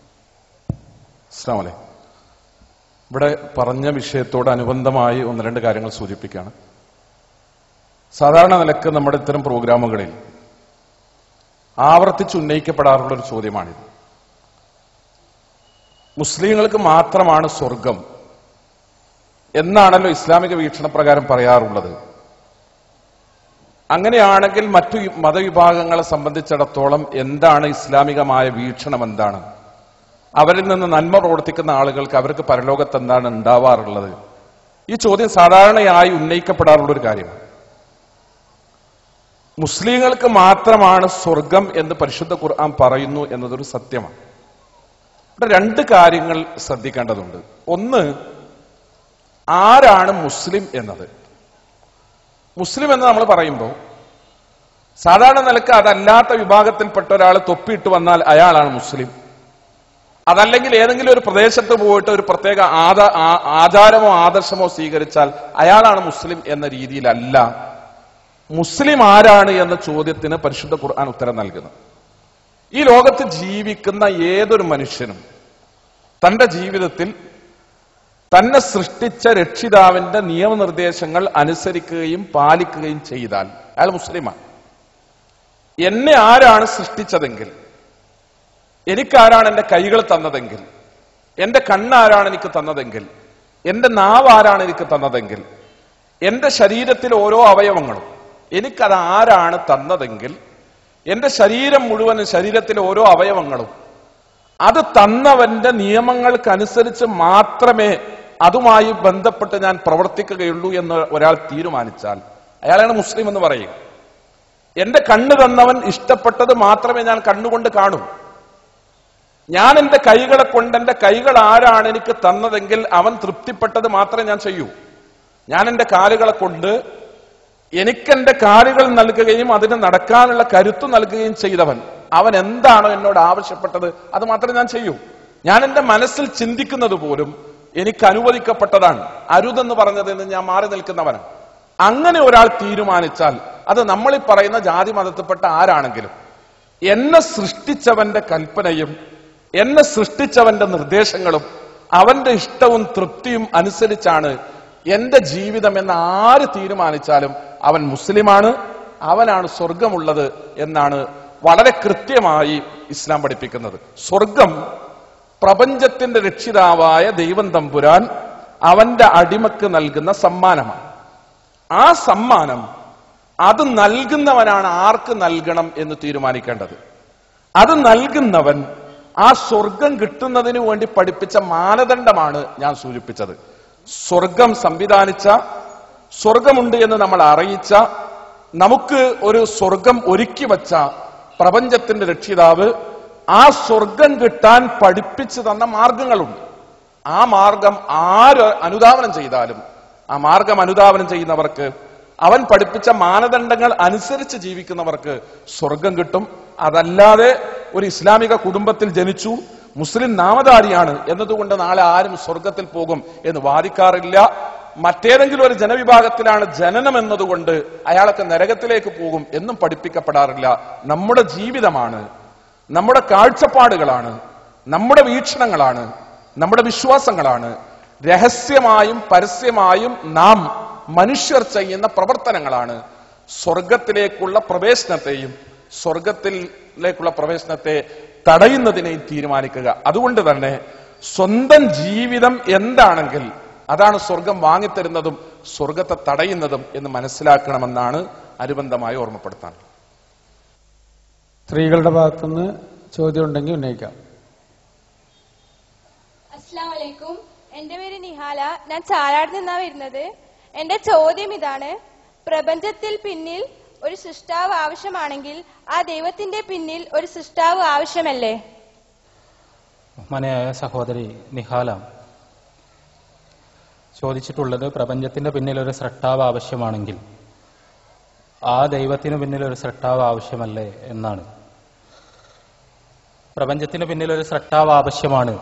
I: അസ്സാം വലൈക്കും ഇവിടെ പറഞ്ഞ വിഷയത്തോട് അനുബന്ധമായി ഒന്ന് രണ്ട് കാര്യങ്ങൾ സൂചിപ്പിക്കുകയാണ് സാധാരണ നിലക്ക് നമ്മുടെ ഇത്തരം പ്രോഗ്രാമുകളിൽ ആവർത്തിച്ച് ഉന്നയിക്കപ്പെടാറുള്ള ഒരു ചോദ്യമാണിത് മുസ്ലിങ്ങൾക്ക് മാത്രമാണ് സ്വർഗം എന്നാണല്ലോ ഇസ്ലാമിക വീക്ഷണപ്രകാരം പറയാറുള്ളത് അങ്ങനെയാണെങ്കിൽ മറ്റു മതവിഭാഗങ്ങളെ സംബന്ധിച്ചിടത്തോളം എന്താണ് ഇസ്ലാമികമായ വീക്ഷണം എന്താണ് അവരിൽ നിന്ന് നന്മ പ്രവർത്തിക്കുന്ന ആളുകൾക്ക് അവർക്ക് പരലോകത്ത് എന്താണ് ഉണ്ടാവാറുള്ളത് ഈ ചോദ്യം സാധാരണയായി ഉന്നയിക്കപ്പെടാറുള്ള ഒരു കാര്യമാണ് മുസ്ലിങ്ങൾക്ക് മാത്രമാണ് സ്വർഗം എന്ന് പരിശുദ്ധ ഖുർആൻ പറയുന്നു എന്നതൊരു സത്യമാണ് ഇവിടെ രണ്ട് കാര്യങ്ങൾ ശ്രദ്ധിക്കേണ്ടതുണ്ട് ഒന്ന് ആരാണ് മുസ്ലിം എന്നത് മുസ്ലിം എന്ന് നമ്മൾ പറയുമ്പോൾ സാധാരണ നിലക്ക് അതല്ലാത്ത വിഭാഗത്തിൽപ്പെട്ട ഒരാൾ തൊപ്പിയിട്ട് വന്നാൽ അയാളാണ് മുസ്ലിം അതല്ലെങ്കിൽ ഏതെങ്കിലും ഒരു പ്രദേശത്ത് പോയിട്ട് ഒരു പ്രത്യേക ആദ ആ- ആചാരമോ ആദർശമോ സ്വീകരിച്ചാൽ അയാളാണ് മുസ്ലിം എന്ന രീതിയിലല്ല മുസ്ലിം ആരാണ് എന്ന ചോദ്യത്തിന് പരിശുദ്ധ ഖുർആൻ ഉത്തരം നൽകുന്നു ഈ ലോകത്ത് ജീവിക്കുന്ന ഏതൊരു മനുഷ്യനും തന്റെ ജീവിതത്തിൽ തന്നെ സൃഷ്ടിച്ച രക്ഷിതാവിന്റെ നിയമനിർദ്ദേശങ്ങൾ അനുസരിക്കുകയും പാലിക്കുകയും ചെയ്താൽ അയാൾ മുസ്ലിമാണ് എന്നെ ആരാണ് സൃഷ്ടിച്ചതെങ്കിൽ എനിക്കാരാണ് എന്റെ കൈകൾ തന്നതെങ്കിൽ എന്റെ കണ്ണാരാണ് എനിക്ക് തന്നതെങ്കിൽ എന്റെ നാവ് ആരാണ് എനിക്ക് തന്നതെങ്കിൽ എന്റെ ശരീരത്തിലെ ഓരോ അവയവങ്ങളും എനിക്കത് ആരാണ് തന്നതെങ്കിൽ എന്റെ ശരീരം മുഴുവനും ശരീരത്തിലെ ഓരോ അവയവങ്ങളും അത് തന്നവന്റെ നിയമങ്ങൾക്കനുസരിച്ച് മാത്രമേ അതുമായി ബന്ധപ്പെട്ട് ഞാൻ പ്രവർത്തിക്കുകയുള്ളൂ എന്ന് ഒരാൾ തീരുമാനിച്ചാൽ അയാളാണ് മുസ്ലിം എന്ന് പറയുക എന്റെ കണ്ണ് തന്നവൻ ഇഷ്ടപ്പെട്ടത് മാത്രമേ ഞാൻ കണ്ണുകൊണ്ട് കാണൂ ഞാൻ എന്റെ കൈകളെ കൊണ്ട് എന്റെ കൈകൾ ആരാണ് എനിക്ക് തന്നതെങ്കിൽ അവൻ തൃപ്തിപ്പെട്ടത് മാത്രമേ ഞാൻ ചെയ്യൂ ഞാൻ എന്റെ കാലുകളെ കൊണ്ട് എനിക്കെന്റെ കാലുകൾ നൽകുകയും അതിന് നടക്കാനുള്ള കരുത്ത് നൽകുകയും ചെയ്തവൻ അവൻ എന്താണോ എന്നോട് ആവശ്യപ്പെട്ടത് അത് മാത്രമേ ഞാൻ ചെയ്യൂ ഞാൻ എന്റെ മനസ്സിൽ ചിന്തിക്കുന്നത് പോലും എനിക്ക് അനുവദിക്കപ്പെട്ടതാണ് അരുതെന്ന് പറഞ്ഞതിൽ നിന്ന് ഞാൻ മാറി നിൽക്കുന്നവനാണ് അങ്ങനെ ഒരാൾ തീരുമാനിച്ചാൽ അത് നമ്മൾ ഈ പറയുന്ന ജാതി മതത്തിൽപ്പെട്ട ആരാണെങ്കിലും എന്നെ സൃഷ്ടിച്ചവന്റെ കൽപ്പനയും എന്നെ സൃഷ്ടിച്ചവന്റെ നിർദ്ദേശങ്ങളും അവന്റെ ഇഷ്ടവും തൃപ്തിയും അനുസരിച്ചാണ് എന്റെ ജീവിതം എന്ന് ആര് തീരുമാനിച്ചാലും അവൻ മുസ്ലിമാണ് അവനാണ് സ്വർഗമുള്ളത് എന്നാണ് വളരെ കൃത്യമായി ഇസ്ലാം പഠിപ്പിക്കുന്നത് സ്വർഗം പ്രപഞ്ചത്തിന്റെ രക്ഷിതാവായ ദൈവം തമ്പുരാൻ അവന്റെ അടിമക്ക് നൽകുന്ന സമ്മാനമാണ് ആ സമ്മാനം അത് നൽകുന്നവനാണ് ആർക്ക് നൽകണം എന്ന് തീരുമാനിക്കേണ്ടത് അത് നൽകുന്നവൻ ആ സ്വർഗം കിട്ടുന്നതിന് വേണ്ടി പഠിപ്പിച്ച മാനദണ്ഡമാണ് ഞാൻ സൂചിപ്പിച്ചത് സ്വർഗം സംവിധാനിച്ച സ്വർഗമുണ്ട് എന്ന് നമ്മൾ അറിയിച്ച നമുക്ക് ഒരു സ്വർഗം ഒരുക്കി വച്ച പ്രപഞ്ചത്തിന്റെ രക്ഷിതാവ് ആ സ്വർഗം കിട്ടാൻ പഠിപ്പിച്ചു തന്ന മാർഗങ്ങളുണ്ട് ആ മാർഗം ആര് അനുധാവനം ചെയ്താലും ആ മാർഗം അനുധാവനം ചെയ്യുന്നവർക്ക് അവൻ പഠിപ്പിച്ച മാനദണ്ഡങ്ങൾ അനുസരിച്ച് ജീവിക്കുന്നവർക്ക് സ്വർഗം കിട്ടും അതല്ലാതെ ഒരു ഇസ്ലാമിക കുടുംബത്തിൽ ജനിച്ചു മുസ്ലിം നാമധാരിയാണ് എന്നതുകൊണ്ട് നാളെ ആരും സ്വർഗത്തിൽ പോകും എന്ന് വാദിക്കാറില്ല മറ്റേതെങ്കിലും ഒരു ജനവിഭാഗത്തിലാണ് ജനനം എന്നതുകൊണ്ട് അയാളൊക്കെ നരകത്തിലേക്ക് പോകും എന്നും പഠിപ്പിക്കപ്പെടാറില്ല നമ്മുടെ ജീവിതമാണ് നമ്മുടെ കാഴ്ചപ്പാടുകളാണ് നമ്മുടെ വീക്ഷണങ്ങളാണ് നമ്മുടെ വിശ്വാസങ്ങളാണ് രഹസ്യമായും പരസ്യമായും നാം മനുഷ്യർ ചെയ്യുന്ന പ്രവർത്തനങ്ങളാണ് സ്വർഗത്തിലേക്കുള്ള പ്രവേശനത്തെയും സ്വർഗത്തിലേക്കുള്ള പ്രവേശനത്തെ തടയുന്നതിനെയും തീരുമാനിക്കുക അതുകൊണ്ട് തന്നെ സ്വന്തം ജീവിതം എന്താണെങ്കിൽ അതാണ് സ്വർഗം വാങ്ങിത്തരുന്നതും സ്വർഗത്തെ തടയുന്നതും എന്ന് മനസ്സിലാക്കണമെന്നാണ് അനുബന്ധമായി ഓർമ്മപ്പെടുത്താൻ
G: സ്ത്രീകളുടെ ഭാഗത്തുനിന്ന് ചോദ്യം ഉണ്ടെങ്കിൽ ഉന്നയിക്കാം
J: അസ്സാം വലൈക്കും എന്റെ പേര് നിഹാല ഞാൻ ചാലാട് നിന്നാ വരുന്നത് എന്റെ ചോദ്യം ഇതാണ് പ്രപഞ്ചത്തിൽ പിന്നിൽ ഒരു സൃഷ്ടാവ് ആവശ്യമാണെങ്കിൽ ആ ദൈവത്തിന്റെ പിന്നിൽ ഒരു സൃഷ്ടാവ് ആവശ്യമല്ലേ
B: മനയായ സഹോദരി നിഹാല ചോദിച്ചിട്ടുള്ളത് പ്രപഞ്ചത്തിന്റെ പിന്നിൽ ഒരു സൃഷ്ടാവ് ആവശ്യമാണെങ്കിൽ ആ ദൈവത്തിന് പിന്നിൽ ഒരു സൃഷ്ടാവ് ആവശ്യമല്ലേ എന്നാണ് പ്രപഞ്ചത്തിന് പിന്നിൽ ഒരു സൃഷ്ടാവ് ആവശ്യമാണ്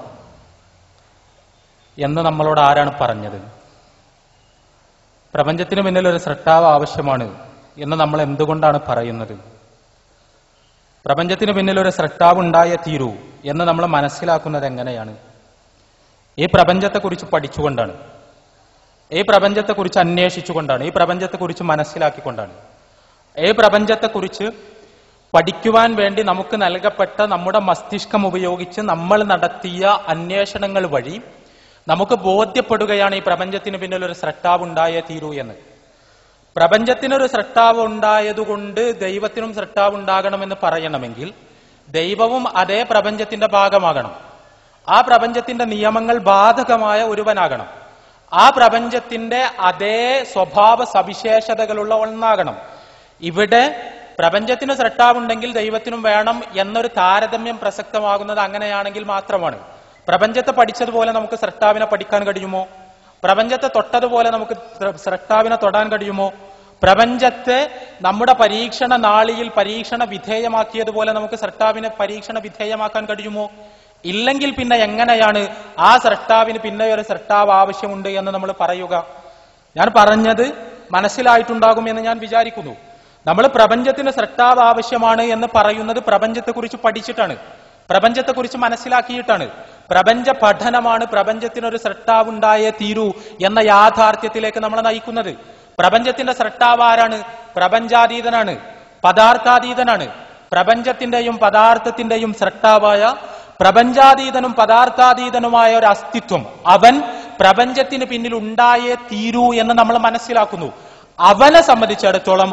B: എന്ന് നമ്മളോട് ആരാണ് പറഞ്ഞത് പ്രപഞ്ചത്തിന് പിന്നിൽ ഒരു സൃഷ്ടാവ് ആവശ്യമാണ് എന്ന് നമ്മൾ എന്തുകൊണ്ടാണ് പറയുന്നത് പ്രപഞ്ചത്തിന് പിന്നിൽ ഒരു സൃഷ്ടാവ് ഉണ്ടായേ തീരൂ എന്ന് നമ്മൾ മനസ്സിലാക്കുന്നത് എങ്ങനെയാണ് ഈ പ്രപഞ്ചത്തെക്കുറിച്ച് പഠിച്ചുകൊണ്ടാണ് ഈ പ്രപഞ്ചത്തെക്കുറിച്ച് അന്വേഷിച്ചുകൊണ്ടാണ് ഈ പ്രപഞ്ചത്തെക്കുറിച്ച് മനസ്സിലാക്കിക്കൊണ്ടാണ് ഈ പ്രപഞ്ചത്തെക്കുറിച്ച് പഠിക്കുവാൻ വേണ്ടി നമുക്ക് നൽകപ്പെട്ട നമ്മുടെ മസ്തിഷ്കം ഉപയോഗിച്ച് നമ്മൾ നടത്തിയ അന്വേഷണങ്ങൾ വഴി നമുക്ക് ബോധ്യപ്പെടുകയാണ് ഈ പ്രപഞ്ചത്തിന് പിന്നിൽ ഒരു സൃഷ്ടാവ് ഉണ്ടായേ തീരൂ എന്ന് പ്രപഞ്ചത്തിനൊരു സൃഷ്ടാവ് ഉണ്ടായതുകൊണ്ട് ദൈവത്തിനും സൃഷ്ടാവ് ഉണ്ടാകണമെന്ന് പറയണമെങ്കിൽ ദൈവവും അതേ പ്രപഞ്ചത്തിന്റെ ഭാഗമാകണം ആ പ്രപഞ്ചത്തിന്റെ നിയമങ്ങൾ ബാധകമായ ഒരുവനാകണം ആ പ്രപഞ്ചത്തിന്റെ അതേ സ്വഭാവ സവിശേഷതകളുള്ള ഒന്നാകണം ഇവിടെ പ്രപഞ്ചത്തിന് സൃഷ്ടാവുണ്ടെങ്കിൽ ദൈവത്തിനും വേണം എന്നൊരു താരതമ്യം പ്രസക്തമാകുന്നത് അങ്ങനെയാണെങ്കിൽ മാത്രമാണ് പ്രപഞ്ചത്തെ പഠിച്ചതുപോലെ നമുക്ക് സൃഷ്ടാവിനെ പഠിക്കാൻ കഴിയുമോ പ്രപഞ്ചത്തെ തൊട്ടതുപോലെ നമുക്ക് സൃഷ്ടാവിനെ തൊടാൻ കഴിയുമോ പ്രപഞ്ചത്തെ നമ്മുടെ പരീക്ഷണ നാളിയിൽ പരീക്ഷണ വിധേയമാക്കിയതുപോലെ നമുക്ക് സൃഷ്ടാവിനെ പരീക്ഷണ വിധേയമാക്കാൻ കഴിയുമോ ഇല്ലെങ്കിൽ പിന്നെ എങ്ങനെയാണ് ആ സൃഷ്ടാവിന് പിന്നെ ഒരു സൃഷ്ടാവ് ആവശ്യമുണ്ട് എന്ന് നമ്മൾ പറയുക ഞാൻ പറഞ്ഞത് മനസ്സിലായിട്ടുണ്ടാകുമെന്ന് ഞാൻ വിചാരിക്കുന്നു നമ്മൾ പ്രപഞ്ചത്തിന് സൃഷ്ടാവ് ആവശ്യമാണ് എന്ന് പറയുന്നത് പ്രപഞ്ചത്തെക്കുറിച്ച് പഠിച്ചിട്ടാണ് പ്രപഞ്ചത്തെക്കുറിച്ച് മനസ്സിലാക്കിയിട്ടാണ് പ്രപഞ്ച പഠനമാണ് പ്രപഞ്ചത്തിനൊരു സൃഷ്ടാവ് ഉണ്ടായേ തീരൂ എന്ന യാഥാർത്ഥ്യത്തിലേക്ക് നമ്മളെ നയിക്കുന്നത് പ്രപഞ്ചത്തിന്റെ സൃഷ്ടാവ് ആരാണ് പ്രപഞ്ചാതീതനാണ് പദാർത്ഥാതീതനാണ് പ്രപഞ്ചത്തിന്റെയും പദാർത്ഥത്തിന്റെയും സൃഷ്ടാവായ പ്രപഞ്ചാതീതനും പദാർത്ഥാതീതനുമായ ഒരു അസ്തിത്വം അവൻ പ്രപഞ്ചത്തിന് പിന്നിൽ ഉണ്ടായേ തീരൂ എന്ന് നമ്മൾ മനസ്സിലാക്കുന്നു അവനെ സംബന്ധിച്ചിടത്തോളം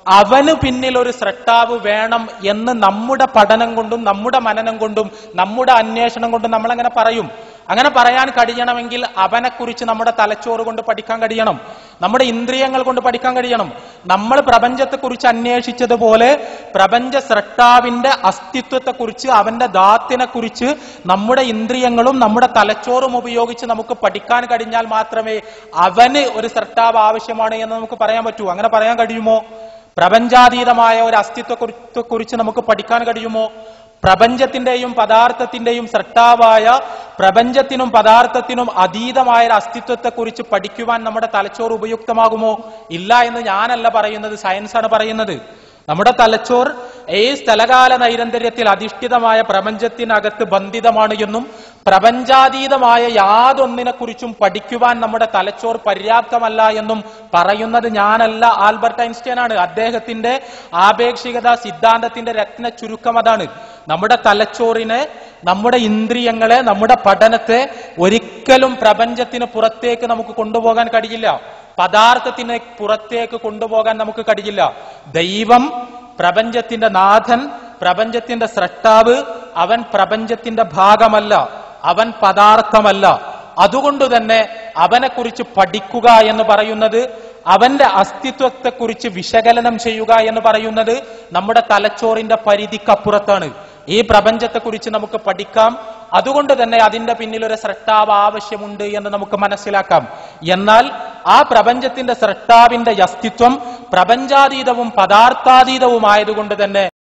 B: അവന് പിന്നിൽ ഒരു സ്രഷ്ടാവ് വേണം എന്ന് നമ്മുടെ പഠനം കൊണ്ടും നമ്മുടെ മനനം കൊണ്ടും നമ്മുടെ അന്വേഷണം കൊണ്ടും നമ്മളങ്ങനെ പറയും അങ്ങനെ പറയാൻ കഴിയണമെങ്കിൽ അവനെക്കുറിച്ച് നമ്മുടെ തലച്ചോറ് കൊണ്ട് പഠിക്കാൻ കഴിയണം നമ്മുടെ ഇന്ദ്രിയങ്ങൾ കൊണ്ട് പഠിക്കാൻ കഴിയണം നമ്മൾ പ്രപഞ്ചത്തെക്കുറിച്ച് അന്വേഷിച്ചതുപോലെ പ്രപഞ്ച സ്രഷ്ടാവിന്റെ അസ്തിത്വത്തെക്കുറിച്ച് അവന്റെ ദാത്തിനെ കുറിച്ച് നമ്മുടെ ഇന്ദ്രിയങ്ങളും നമ്മുടെ തലച്ചോറും ഉപയോഗിച്ച് നമുക്ക് പഠിക്കാൻ കഴിഞ്ഞാൽ മാത്രമേ അവന് ഒരു സ്രഷ്ടാവ് ആവശ്യമാണ് എന്ന് നമുക്ക് പറയാൻ പറ്റൂ അങ്ങനെ പറയാൻ കഴിയുമോ പ്രപഞ്ചാതീതമായ ഒരു അസ്തിത്വത്തെ കുറിച്ച് നമുക്ക് പഠിക്കാൻ കഴിയുമോ പ്രപഞ്ചത്തിന്റെയും പദാർത്ഥത്തിന്റെയും സൃഷ്ടാവായ പ്രപഞ്ചത്തിനും പദാർത്ഥത്തിനും അതീതമായ ഒരു അസ്തിത്വത്തെക്കുറിച്ച് പഠിക്കുവാൻ നമ്മുടെ തലച്ചോറ് ഉപയുക്തമാകുമോ ഇല്ല എന്ന് ഞാനല്ല പറയുന്നത് സയൻസാണ് പറയുന്നത് നമ്മുടെ തലച്ചോർ ഈ സ്ഥലകാല നൈരന്തര്യത്തിൽ അധിഷ്ഠിതമായ പ്രപഞ്ചത്തിനകത്ത് ബന്ധിതമാണ് എന്നും പ്രപഞ്ചാതീതമായ യാതൊന്നിനെ കുറിച്ചും പഠിക്കുവാൻ നമ്മുടെ തലച്ചോർ പര്യാപ്തമല്ല എന്നും പറയുന്നത് ഞാനല്ല ആൽബർട്ട് ഐൻസ്റ്റൈൻ ആണ് അദ്ദേഹത്തിന്റെ ആപേക്ഷികത സിദ്ധാന്തത്തിന്റെ രത്ന ചുരുക്കം അതാണ് നമ്മുടെ തലച്ചോറിനെ നമ്മുടെ ഇന്ദ്രിയങ്ങളെ നമ്മുടെ പഠനത്തെ ഒരിക്കലും പ്രപഞ്ചത്തിന് പുറത്തേക്ക് നമുക്ക് കൊണ്ടുപോകാൻ കഴിയില്ല പദാർത്ഥത്തിന് പുറത്തേക്ക് കൊണ്ടുപോകാൻ നമുക്ക് കഴിയില്ല ദൈവം പ്രപഞ്ചത്തിന്റെ നാഥൻ പ്രപഞ്ചത്തിന്റെ സ്രഷ്ടാവ് അവൻ പ്രപഞ്ചത്തിന്റെ ഭാഗമല്ല അവൻ പദാർത്ഥമല്ല അതുകൊണ്ട് തന്നെ അവനെക്കുറിച്ച് പഠിക്കുക എന്ന് പറയുന്നത് അവന്റെ അസ്തിത്വത്തെക്കുറിച്ച് വിശകലനം ചെയ്യുക എന്ന് പറയുന്നത് നമ്മുടെ തലച്ചോറിന്റെ പരിധിക്കപ്പുറത്താണ് ഈ പ്രപഞ്ചത്തെക്കുറിച്ച് നമുക്ക് പഠിക്കാം അതുകൊണ്ട് തന്നെ അതിന്റെ പിന്നിൽ ഒരു സ്രഷ്ടാവ് ആവശ്യമുണ്ട് എന്ന് നമുക്ക് മനസ്സിലാക്കാം എന്നാൽ ആ പ്രപഞ്ചത്തിന്റെ സ്രഷ്ടാവിന്റെ അസ്തിത്വം പ്രപഞ്ചാതീതവും പദാർത്ഥാതീതവുമായതുകൊണ്ട് തന്നെ